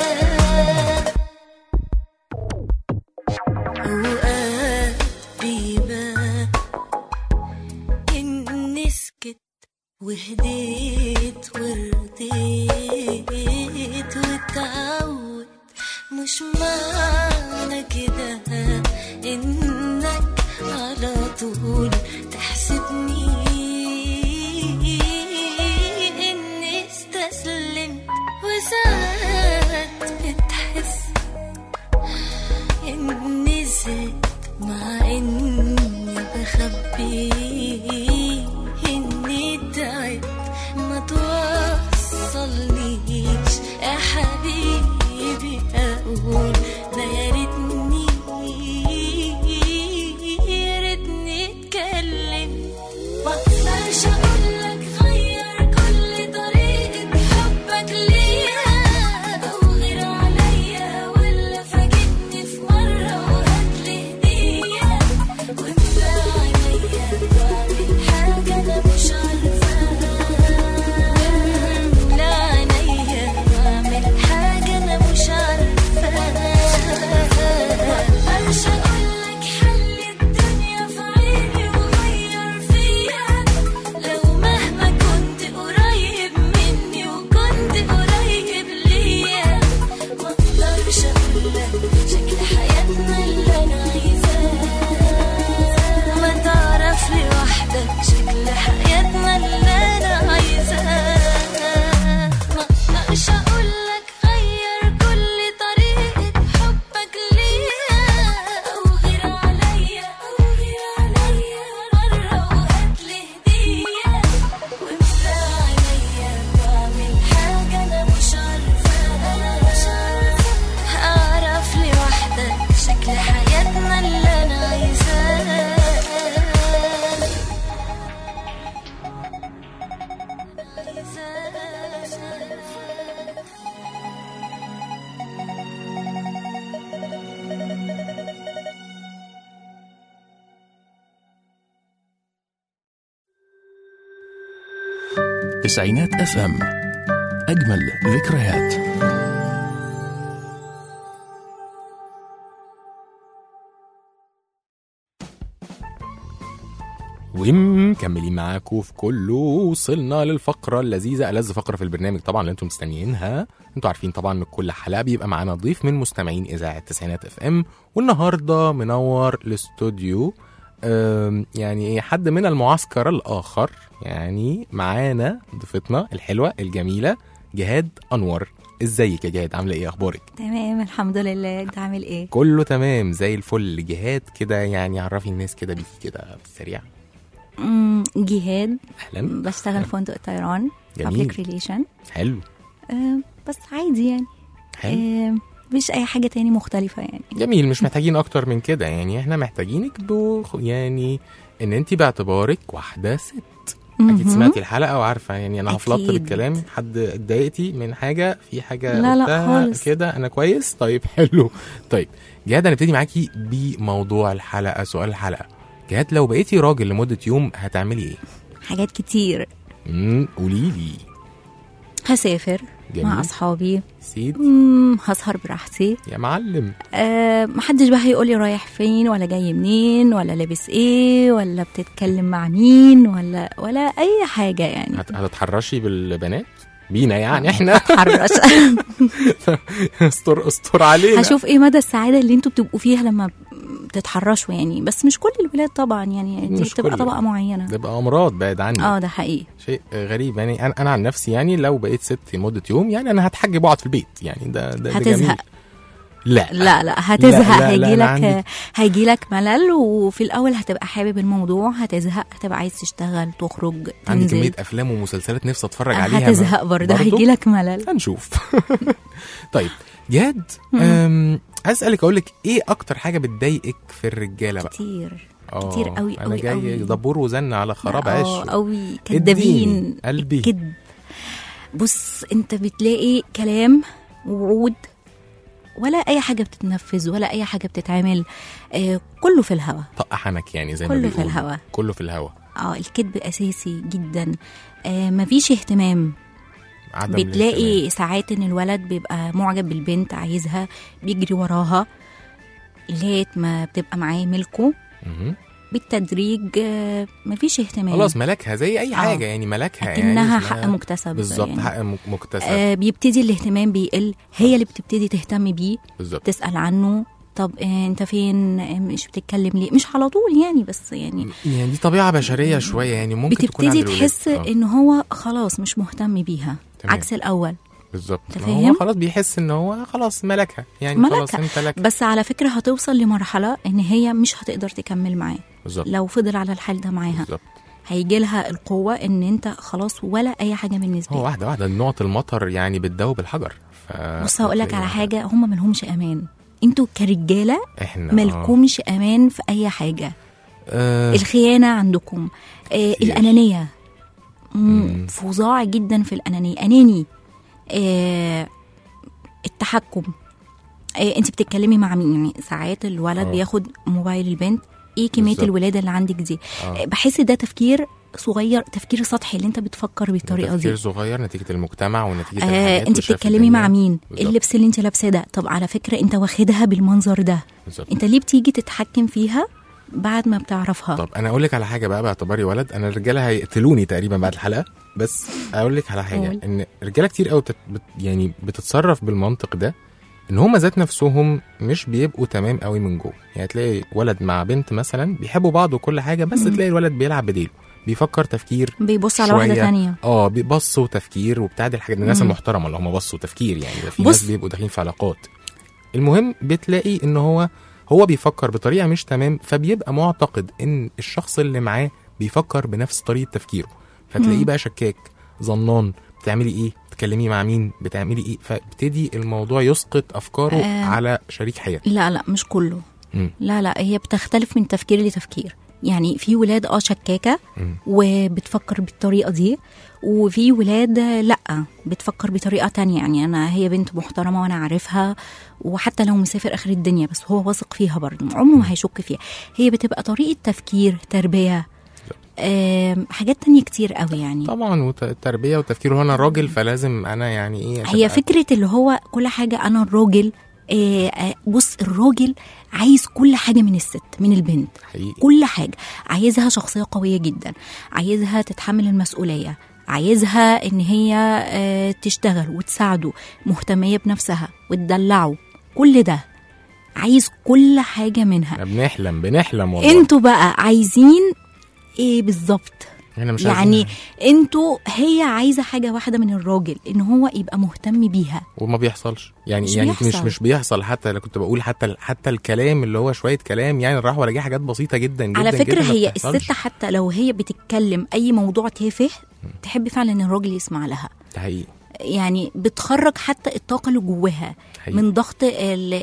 اوقات بيبان اني سكت وهديت ورديت واتعود مش معنى كده انك على طول تحسبني اني استسلمت وساعات مع اني بخبي اني تعبت ما توصلنيش يا حبيبي اقول ده يا ريتني يا ريتني اتكلم ما اقدرش اقولك غير كل طريقة حبك ليا او غير عليا ولا فاجئني في مرة وهاتلي هدية واملى عينيا واعمل حاجة انا مش عارفاها املى عينيا واعمل حاجة انا مش عارفاها مقدرش اقولك حل الدنيا في عيني وغير فيها لو مهما كنت قريب مني وكنت قريب ليا ما اقدرش اقولك شكل حياتنا اللي انا عايزاه ما تعرف لوحدك شكل حياتنا اللي انا عايزاه ما اقدرش اقولك غير كل طريقة حبك ليا او غير عليا او غير عليا مرة وهاتلي هدية واملى عينيا واعمل حاجة انا مش عارفاها مش عارفة اعرف لوحدك شكل حياتنا اللي انا عايزاه تسعينات اف ام اجمل ذكريات ومكملين معاكم في كله وصلنا للفقرة اللذيذة ألذ فقرة في البرنامج طبعا اللي انتم مستنيينها انتوا عارفين طبعا ان كل حلقة بيبقى معانا ضيف من مستمعين إذاعة تسعينات اف ام والنهاردة منور الاستوديو أم، يعني ايه حد من المعسكر الآخر يعني معانا ضيفتنا الحلوة الجميلة جهاد أنور ازيك يا جهاد عاملة ايه أخبارك؟ تمام الحمد لله انت عامل ايه كله تمام زي الفل جهاد كده يعني عرفي الناس كده بيكي كده بالسريع مم، جهاد أهلا بشتغل فندق طيران جميل. public relation حلو أه بس عادي يعني حلو. أه مش اي حاجه تاني مختلفه يعني جميل مش محتاجين اكتر من كده يعني احنا محتاجينك بو يعني ان انت باعتبارك واحده ست اكيد مهم. سمعتي الحلقه وعارفه يعني انا هفلط أكيد. بالكلام حد اتضايقتي من حاجه في حاجه لا لا قلتها خالص. كده انا كويس طيب حلو طيب جهاد هنبتدي معاكي بموضوع الحلقه سؤال الحلقه جهاد لو بقيتي راجل لمده يوم هتعملي ايه حاجات كتير امم قولي لي هسافر جميل. مع اصحابي سيد مم، هسهر براحتي يا معلم أه محدش بقى هيقولي رايح فين ولا جاي منين ولا لابس ايه ولا بتتكلم مع مين ولا ولا اي حاجه يعني هت- هتتحرشي بالبنات بينا يعني احنا هتحرش. استر استر علينا هشوف ايه مدى السعاده اللي انتوا بتبقوا فيها لما بتتحرشوا يعني بس مش كل الولاد طبعا يعني دي مش بتبقى كل. طبقه معينه تبقى امراض بعد عني اه ده حقيقي شيء غريب يعني انا انا عن نفسي يعني لو بقيت ست لمده يوم يعني انا هتحجب واقعد في البيت يعني ده ده, ده هتزهق. جميل. لا لا لا هتزهق لا، لا، هيجي أنا عندي- لك هيجي لك ملل وفي الاول هتبقى حابب الموضوع هتزهق هتبقى عايز تشتغل تخرج عندي تنزل كميه افلام ومسلسلات نفسي اتفرج عليها هتزهق برضه هيجي لك ملل هنشوف طيب جهاد مم. أم، عايز اسالك اقول لك ايه اكتر حاجه بتضايقك في الرجاله بقى كتير آه، كتير قوي انا قوي جاي قوي. دبور وزن على خراب اه عش قوي كدابين اديني قلبي كذب بص انت بتلاقي كلام ووعود ولا اي حاجه بتتنفذ ولا اي حاجه بتتعمل آه كله في الهوا طق حنك يعني زي ما كله في بيقولوا. الهوا. كله في الهوا اه الكذب اساسي جدا آه مفيش اهتمام عدم الاهتمام. بتلاقي ساعات ان الولد بيبقى معجب بالبنت عايزها بيجري وراها لغايه ما بتبقى معاه ملكه مهم. بالتدريج آه، مفيش اهتمام خلاص ملكها زي اي آه. حاجه يعني ملكها أكنها يعني حق مكتسب بالظبط يعني. حق مك- مكتسب آه بيبتدي الاهتمام بيقل هي اللي بتبتدي تهتم بيه بالظبط تسأل عنه طب آه انت فين آه، مش بتتكلم ليه مش على طول يعني بس يعني يعني دي طبيعه بشريه شويه يعني ممكن تكون عند بتبتدي الولاد. تحس آه. ان هو خلاص مش مهتم بيها تمام. عكس الاول بالظبط أنت ما هو فاهم؟ خلاص بيحس ان هو خلاص ملكها يعني خلاص انت ملكة لك بس على فكرة هتوصل لمرحلة ان هي مش هتقدر تكمل معاه بالظبط لو فضل على الحال ده معاها بالظبط هيجي لها القوة ان انت خلاص ولا اي حاجة بالنسبة هو لي واحده واحده نقط المطر يعني بتدوب الحجر ف... بص هقول لك على حاجة هم ملهمش امان انتوا كرجالة احنا ملكمش امان في اي حاجة آه. الخيانة عندكم آه الأنانية مم. فظاع جدا في الأنانية أناني آه التحكم آه انت بتتكلمي مع مين يعني ساعات الولد آه. بياخد موبايل البنت ايه كمية بالظبط. الولادة اللي عندك دي آه. آه. بحس ده تفكير صغير تفكير سطحي اللي انت بتفكر بالطريقة تفكير دي صغير نتيجه المجتمع ونتيجه آه الحاجات انت وشاف بتتكلمي الدنيا. مع مين بالظبط. اللبس اللي انت لابساه ده طب على فكرة انت واخدها بالمنظر ده بالظبط. انت ليه بتيجي تتحكم فيها بعد ما بتعرفها طب انا اقول لك على حاجه بقى باعتباري ولد انا الرجاله هيقتلوني تقريبا بعد الحلقه بس اقول لك على حاجه قول. ان رجاله كتير قوي بتت... بت... يعني بتتصرف بالمنطق ده ان هم ذات نفسهم مش بيبقوا تمام قوي من جوه يعني تلاقي ولد مع بنت مثلا بيحبوا بعض وكل حاجه بس مم. تلاقي الولد بيلعب بديله بيفكر تفكير بيبص على واحدة شوية. تانية اه بيبص وتفكير وبتاع دي الحاجات الناس مم. المحترمه اللي هم بصوا تفكير يعني ده في بص. ناس بيبقوا داخلين في علاقات المهم بتلاقي ان هو هو بيفكر بطريقه مش تمام فبيبقى معتقد ان الشخص اللي معاه بيفكر بنفس طريقه تفكيره فتلاقيه مم. بقى شكاك ظنان بتعملي ايه بتكلمي مع مين بتعملي ايه فابتدي الموضوع يسقط افكاره آه. على شريك حياته لا لا مش كله مم. لا لا هي بتختلف من تفكير لتفكير يعني في ولاد اه شكاكة مم. وبتفكر بالطريقة دي وفي ولاد لا بتفكر بطريقة تانية يعني أنا هي بنت محترمة وأنا عارفها وحتى لو مسافر آخر الدنيا بس هو واثق فيها برضه عمره ما هيشك فيها هي بتبقى طريقة تفكير تربية آم، حاجات تانية كتير قوي يعني طبعا والتربيه والتفكير وانا راجل فلازم انا يعني ايه هي أتبقى- فكرة اللي هو كل حاجة أنا الراجل آه، آه، بص الراجل عايز كل حاجة من الست من البنت حقيقي كل حاجة عايزها شخصية قوية جدا عايزها تتحمل المسؤولية عايزها ان هي آه، تشتغل وتساعده مهتمية بنفسها وتدلعه كل ده عايز كل حاجة منها احنا بنحلم بنحلم والله انتوا بقى عايزين ايه بالظبط احنا مش يعني عايزين انتوا هي عايزة حاجة واحدة من الراجل ان هو يبقى مهتم بيها وما بيحصلش يعني مش يعني مش بيحصل. مش بيحصل حتى اللي كنت بقول حتى حتى الكلام اللي هو شويه كلام يعني راح ولا جه حاجات بسيطه جدا جدا على فكرة جدا ما هي بتحصلش. الست حتى لو هي بتتكلم اي موضوع تافه تحب فعلا ان الراجل يسمع لها ده حقيقي يعني بتخرج حتى الطاقة اللي جواها حقيقي. من ضغط ال-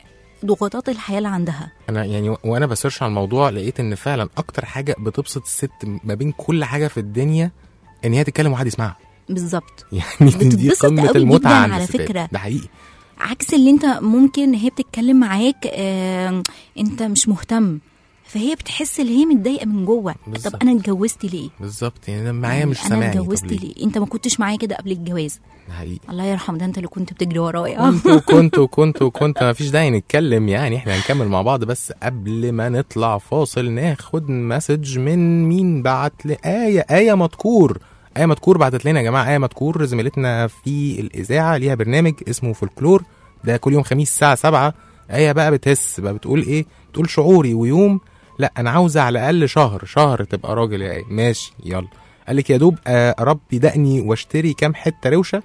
ضغوطات الحياة اللي عندها انا يعني و- وانا بسيرش على الموضوع لقيت ان فعلا اكتر حاجه بتبسط الست ما بين كل حاجه في الدنيا ان هي تتكلم وحد يسمعها بالظبط يعني دي بتتبسط قمه قوي المتعه جداً عند على الستات. فكرة. ده حقيقي عكس اللي انت ممكن هي بتتكلم معاك آه انت مش مهتم فهي بتحس ان هي متضايقه من جوه طب بالظبط. انا اتجوزت ليه بالظبط يعني انا معايا يعني مش انا سامعني طب اتجوزت ليه؟ ليه انت ما كنتش معايا كده قبل الجواز ده حقيقي الله يرحم ده انت اللي كنت بتجري ورايا كنت وكنت وكنت وكنت ما فيش داعي نتكلم يعني احنا هنكمل مع بعض بس قبل ما نطلع فاصل ناخد مسج من مين بعت لي آية آية مدكور آية مدكور بعتت لنا يا جماعة آية مدكور زميلتنا في الإذاعة ليها برنامج اسمه فولكلور ده كل يوم خميس الساعة 7 آية بقى بتهس بقى بتقول إيه بتقول شعوري ويوم لا أنا عاوزة على الأقل شهر شهر تبقى راجل يا آية ماشي يلا قال لك يا دوب آه، اربي دقني واشتري كام حته روشه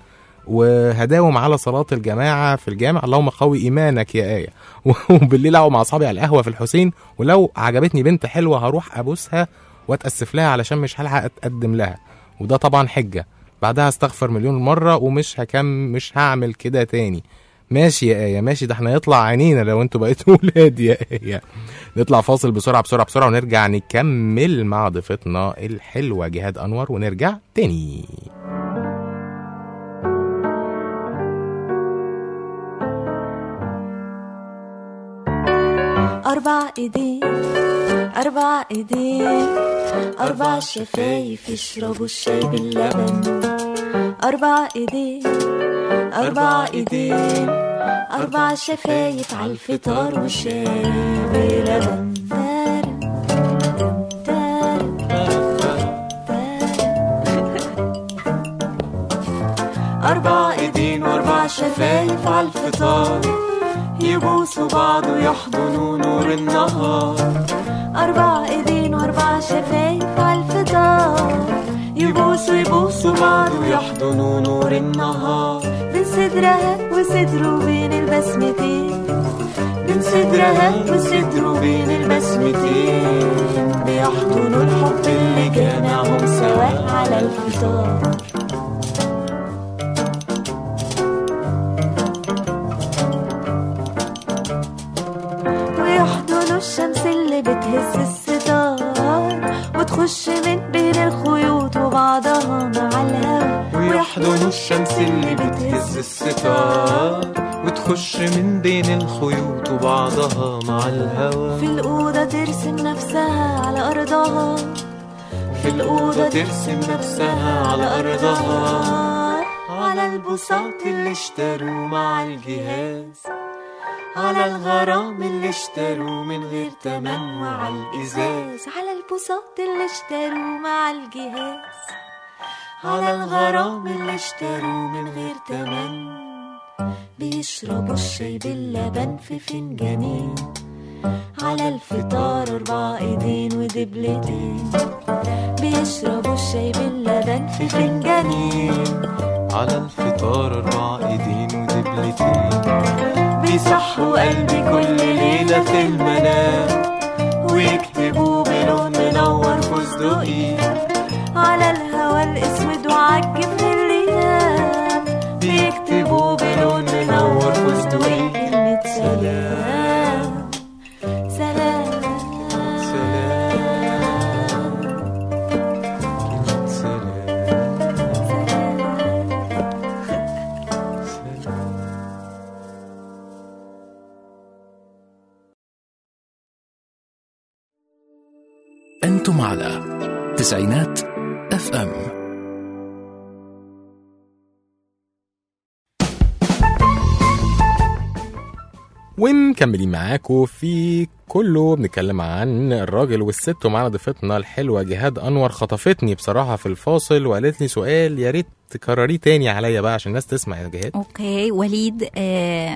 وهداوم على صلاة الجماعة في الجامع اللهم قوي إيمانك يا آية وبالليل أقعد مع أصحابي على القهوة في الحسين ولو عجبتني بنت حلوة هروح أبوسها وأتأسف لها علشان مش هلحق أتقدم لها وده طبعا حجة بعدها استغفر مليون مرة ومش هكم مش هعمل كده تاني ماشي يا آية ماشي ده احنا يطلع عينينا لو انتوا بقيتوا ولاد يا آية نطلع فاصل بسرعة بسرعة بسرعة ونرجع نكمل مع ضيفتنا الحلوة جهاد أنور ونرجع تاني أربع إيدين أربع إيدين أربع شفايف يشربوا الشاي باللبن أربع إيدين أربع إيدين أربع شفايف على الفطار والشاي بلبن أربع إيدين وأربع شفايف على الفطار يبوسوا بعض ويحضنوا نور النهار أربع إيدين وأربع شفايف على الفطار يبوسوا يبوسوا بعض ويحضنوا نور النهار صدرها وصدره بين البسمتين بين صدرها وصدره بين البسمتين بيحضنوا الحب اللي جمعهم سوا على الفطار ويحضنوا الشمس اللي بتهز الستار وتخش من بين الخيوط وبعضها مع الهوا ويحضنوا الشمس اللي بتهز الستار وتخش من بين الخيوط وبعضها مع الهوا في الأوضة ترسم نفسها على أرضها في الأوضة ترسم نفسها على أرضها على البساط اللي اشتروه مع الجهاز على الغرام اللي اشتروه من غير تمن وعلى الإزاز على البساط اللي اشتروه مع الجهاز على الغرام اللي اشتروه من غير تمن بيشربوا الشاي باللبن في فنجانين على الفطار أربع إيدين ودبلتين بيشربوا الشاي باللبن في فنجانين على الفطار أربع إيدين ودبلتين بيصحوا قلبي كل ليلة في المنام ويكتبوا بلون منور فستقي على الهوا الأسود وعالجبن اللي نام بيكتبوا بلون منور فستقي كلمة سلام سلام أنتم على تسعينات اف ام ومكملين معاكم في كله بنتكلم عن الراجل والست ومعانا ضيفتنا الحلوه جهاد انور خطفتني بصراحه في الفاصل وقالت لي سؤال يا ريت تكرريه تاني عليا بقى عشان الناس تسمع يا جهاد اوكي وليد آه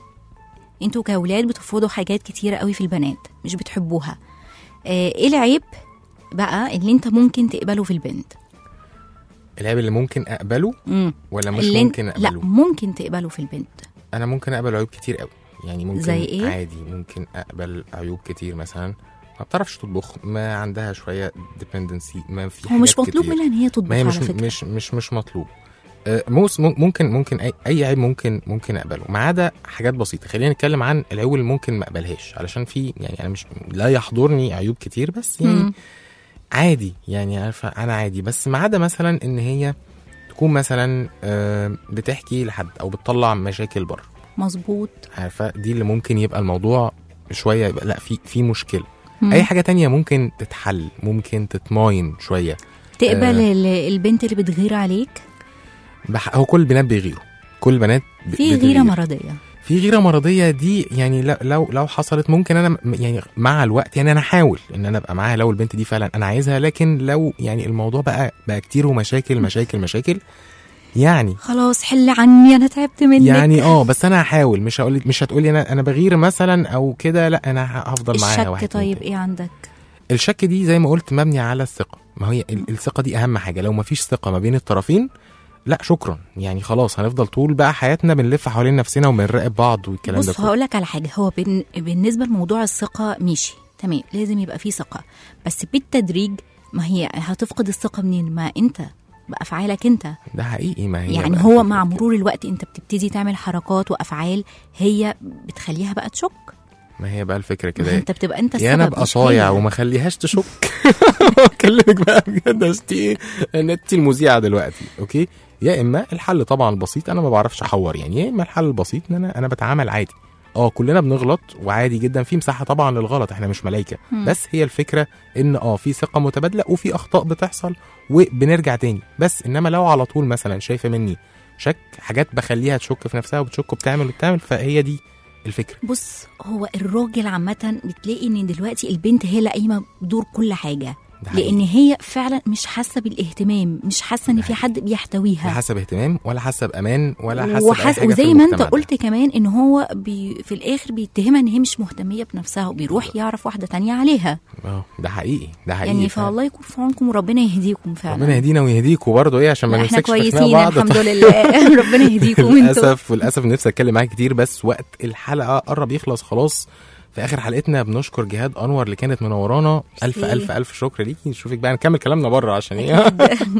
انتوا كاولاد بترفضوا حاجات كتيره قوي في البنات مش بتحبوها آه ايه العيب بقى اللي انت ممكن تقبله في البنت العيب اللي ممكن اقبله مم. ولا مش اللي ممكن انت- لا اقبله ممكن تقبله في البنت انا ممكن اقبل عيوب كتير قوي يعني ممكن زي إيه؟ عادي ممكن اقبل عيوب كتير مثلا ما بتعرفش تطبخ ما عندها شويه ديبندنسي ما في هو مش حاجات مطلوب كتير. منها ان هي تطبخ ما هي على مش فكره مش مش مش مطلوب آه، موس مم- ممكن ممكن اي اي عيب ممكن ممكن اقبله ما عدا حاجات بسيطه خلينا نتكلم عن العيوب اللي ممكن ما اقبلهاش علشان في يعني انا مش لا يحضرني عيوب كتير بس يعني مم. عادي يعني عارفه انا عادي بس ما عدا مثلا ان هي تكون مثلا آه، بتحكي لحد او بتطلع مشاكل بره مظبوط عارفه دي اللي ممكن يبقى الموضوع شويه يبقى لا في في مشكله مم. اي حاجه تانية ممكن تتحل ممكن تتماين شويه تقبل آه، ال- البنت اللي بتغير عليك بح... هو كل البنات بيغيروا كل البنات ب- في بتغير. غيره مرضيه في غيره مرضيه دي يعني لو لو, لو حصلت ممكن انا م- يعني مع الوقت يعني انا احاول ان انا ابقى معاها لو البنت دي فعلا انا عايزها لكن لو يعني الموضوع بقى بقى كتير ومشاكل مشاكل مشاكل يعني خلاص حل عني انا تعبت منك يعني اه بس انا هحاول مش هقول مش هتقولي انا انا بغير مثلا او كده لا انا ه- هفضل معاها الشك واحد اتنين طيب ايه عندك الشك دي زي ما قلت مبني على الثقه ما هي ال- الثقه دي اهم حاجه لو ما فيش ثقه ما بين الطرفين لا شكرا يعني خلاص هنفضل طول بقى حياتنا بنلف حوالين نفسنا وبنراقب بعض والكلام ده بص كله هقول لك على حاجه هو بن... بالنسبه لموضوع الثقه ماشي تمام لازم يبقى فيه ثقه بس بالتدريج ما هي هتفقد الثقه منين ما انت بافعالك انت ده حقيقي ما هي يعني بقى هو الفكرة مع في مرور الوقت انت بتبتدي تعمل حركات وافعال هي بتخليها بقى تشك ما هي بقى الفكره ما كده انت بتبقى انت يا انا السبب ابقى مش صايع هي. وما اخليهاش تشك اكلمك بقى بجد انت ايه انت المذيعه دلوقتي اوكي يا اما الحل طبعا البسيط انا ما بعرفش احور يعني يا اما الحل البسيط ان انا انا بتعامل عادي اه كلنا بنغلط وعادي جدا في مساحه طبعا للغلط احنا مش ملايكه مم. بس هي الفكره ان اه في ثقه متبادله وفي اخطاء بتحصل وبنرجع تاني بس انما لو على طول مثلا شايفه مني شك حاجات بخليها تشك في نفسها وبتشك وبتعمل وبتعمل فهي دي الفكره بص هو الراجل عامة بتلاقي ان دلوقتي البنت هي اللي قايمة بدور كل حاجة ده حقيقي. لان هي فعلا مش حاسه بالاهتمام مش حاسه ان في حد لا بيحتويها حاسه باهتمام ولا حاسه بامان ولا حاسه بأي وحس... حاجة في وزي ما انت المجتمع ده. قلت كمان ان هو بي... في الاخر بيتهمها ان هي مش مهتميه بنفسها وبيروح يعرف واحده تانية عليها اه ده حقيقي ده حقيقي يعني فعلا. فالله يكون في عونكم وربنا يهديكم فعلا ربنا يهدينا ويهديكوا برضه ايه عشان ما لا، احنا نمسكش في خناق كويسين بعض الحمد لله ربنا يهديكم انتوا للاسف وللاسف نفسي اتكلم معاك كتير بس وقت الحلقه قرب يخلص خلاص في اخر حلقتنا بنشكر جهاد انور اللي كانت منورانا الف ميرسي. الف الف شكر ليكي نشوفك بقى نكمل كلامنا بره عشان ايه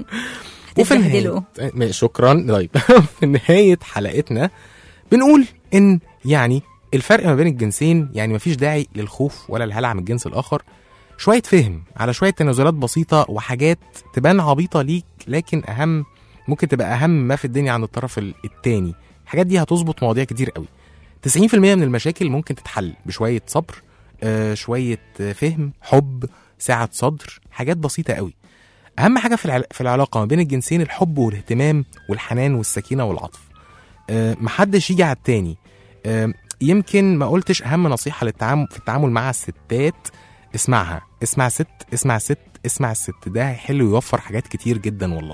وفي هتتبهدلوا. النهايه م- شكرا طيب في نهايه حلقتنا بنقول ان يعني الفرق ما بين الجنسين يعني مفيش داعي للخوف ولا الهلع من الجنس الاخر شويه فهم على شويه تنازلات بسيطه وحاجات تبان عبيطه ليك لكن اهم ممكن تبقى اهم ما في الدنيا عن الطرف ال- التاني الحاجات دي هتظبط مواضيع كتير قوي 90% من المشاكل ممكن تتحل بشويه صبر آه شويه آه، فهم حب سعه صدر حاجات بسيطه قوي اهم حاجه في العل- في العلاقه ما بين الجنسين الحب والاهتمام والحنان والسكينه والعطف آه، محدش يجي على التاني آه، يمكن ما قلتش اهم نصيحه للتعامل في التعامل مع الستات اسمعها اسمع ست اسمع ست اسمع الست ده هيحل ويوفر حاجات كتير جدا والله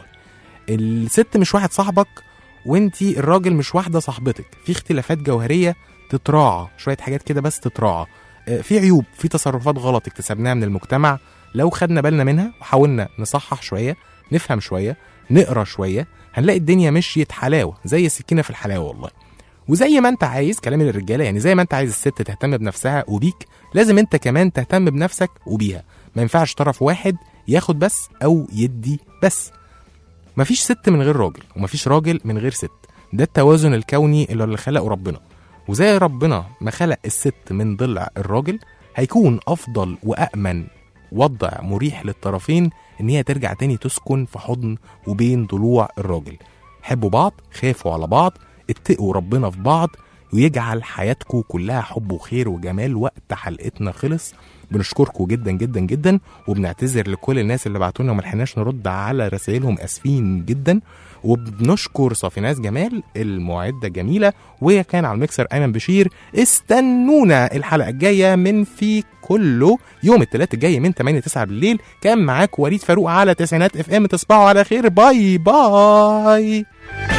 الست مش واحد صاحبك وانتي الراجل مش واحده صاحبتك في اختلافات جوهريه تتراعى شويه حاجات كده بس تتراعى آه، في عيوب في تصرفات غلط اكتسبناها من المجتمع لو خدنا بالنا منها وحاولنا نصحح شويه نفهم شويه نقرا شويه هنلاقي الدنيا مشيت حلاوه زي السكينه في الحلاوه والله وزي ما انت عايز كلام للرجاله يعني زي ما انت عايز الست تهتم بنفسها وبيك لازم انت كمان تهتم بنفسك وبيها ما ينفعش طرف واحد ياخد بس او يدي بس مفيش ست من غير راجل ومفيش راجل من غير ست ده التوازن الكوني اللي اللي خلقه ربنا وزي ربنا ما خلق الست من ضلع الراجل هيكون افضل وامن وضع مريح للطرفين ان هي ترجع تاني تسكن في حضن وبين ضلوع الراجل حبوا بعض خافوا على بعض اتقوا ربنا في بعض ويجعل حياتكم كلها حب وخير وجمال وقت حلقتنا خلص بنشكركم جدا جدا جدا وبنعتذر لكل الناس اللي بعتوا لنا وما لحقناش نرد على رسائلهم اسفين جدا وبنشكر صافيناز جمال المعده جميله وكان على الميكسر ايمن بشير استنونا الحلقه الجايه من في كله يوم الثلاث الجاي من 8 9 بالليل كان معاك وليد فاروق على تسعينات اف ام تصبحوا على خير باي باي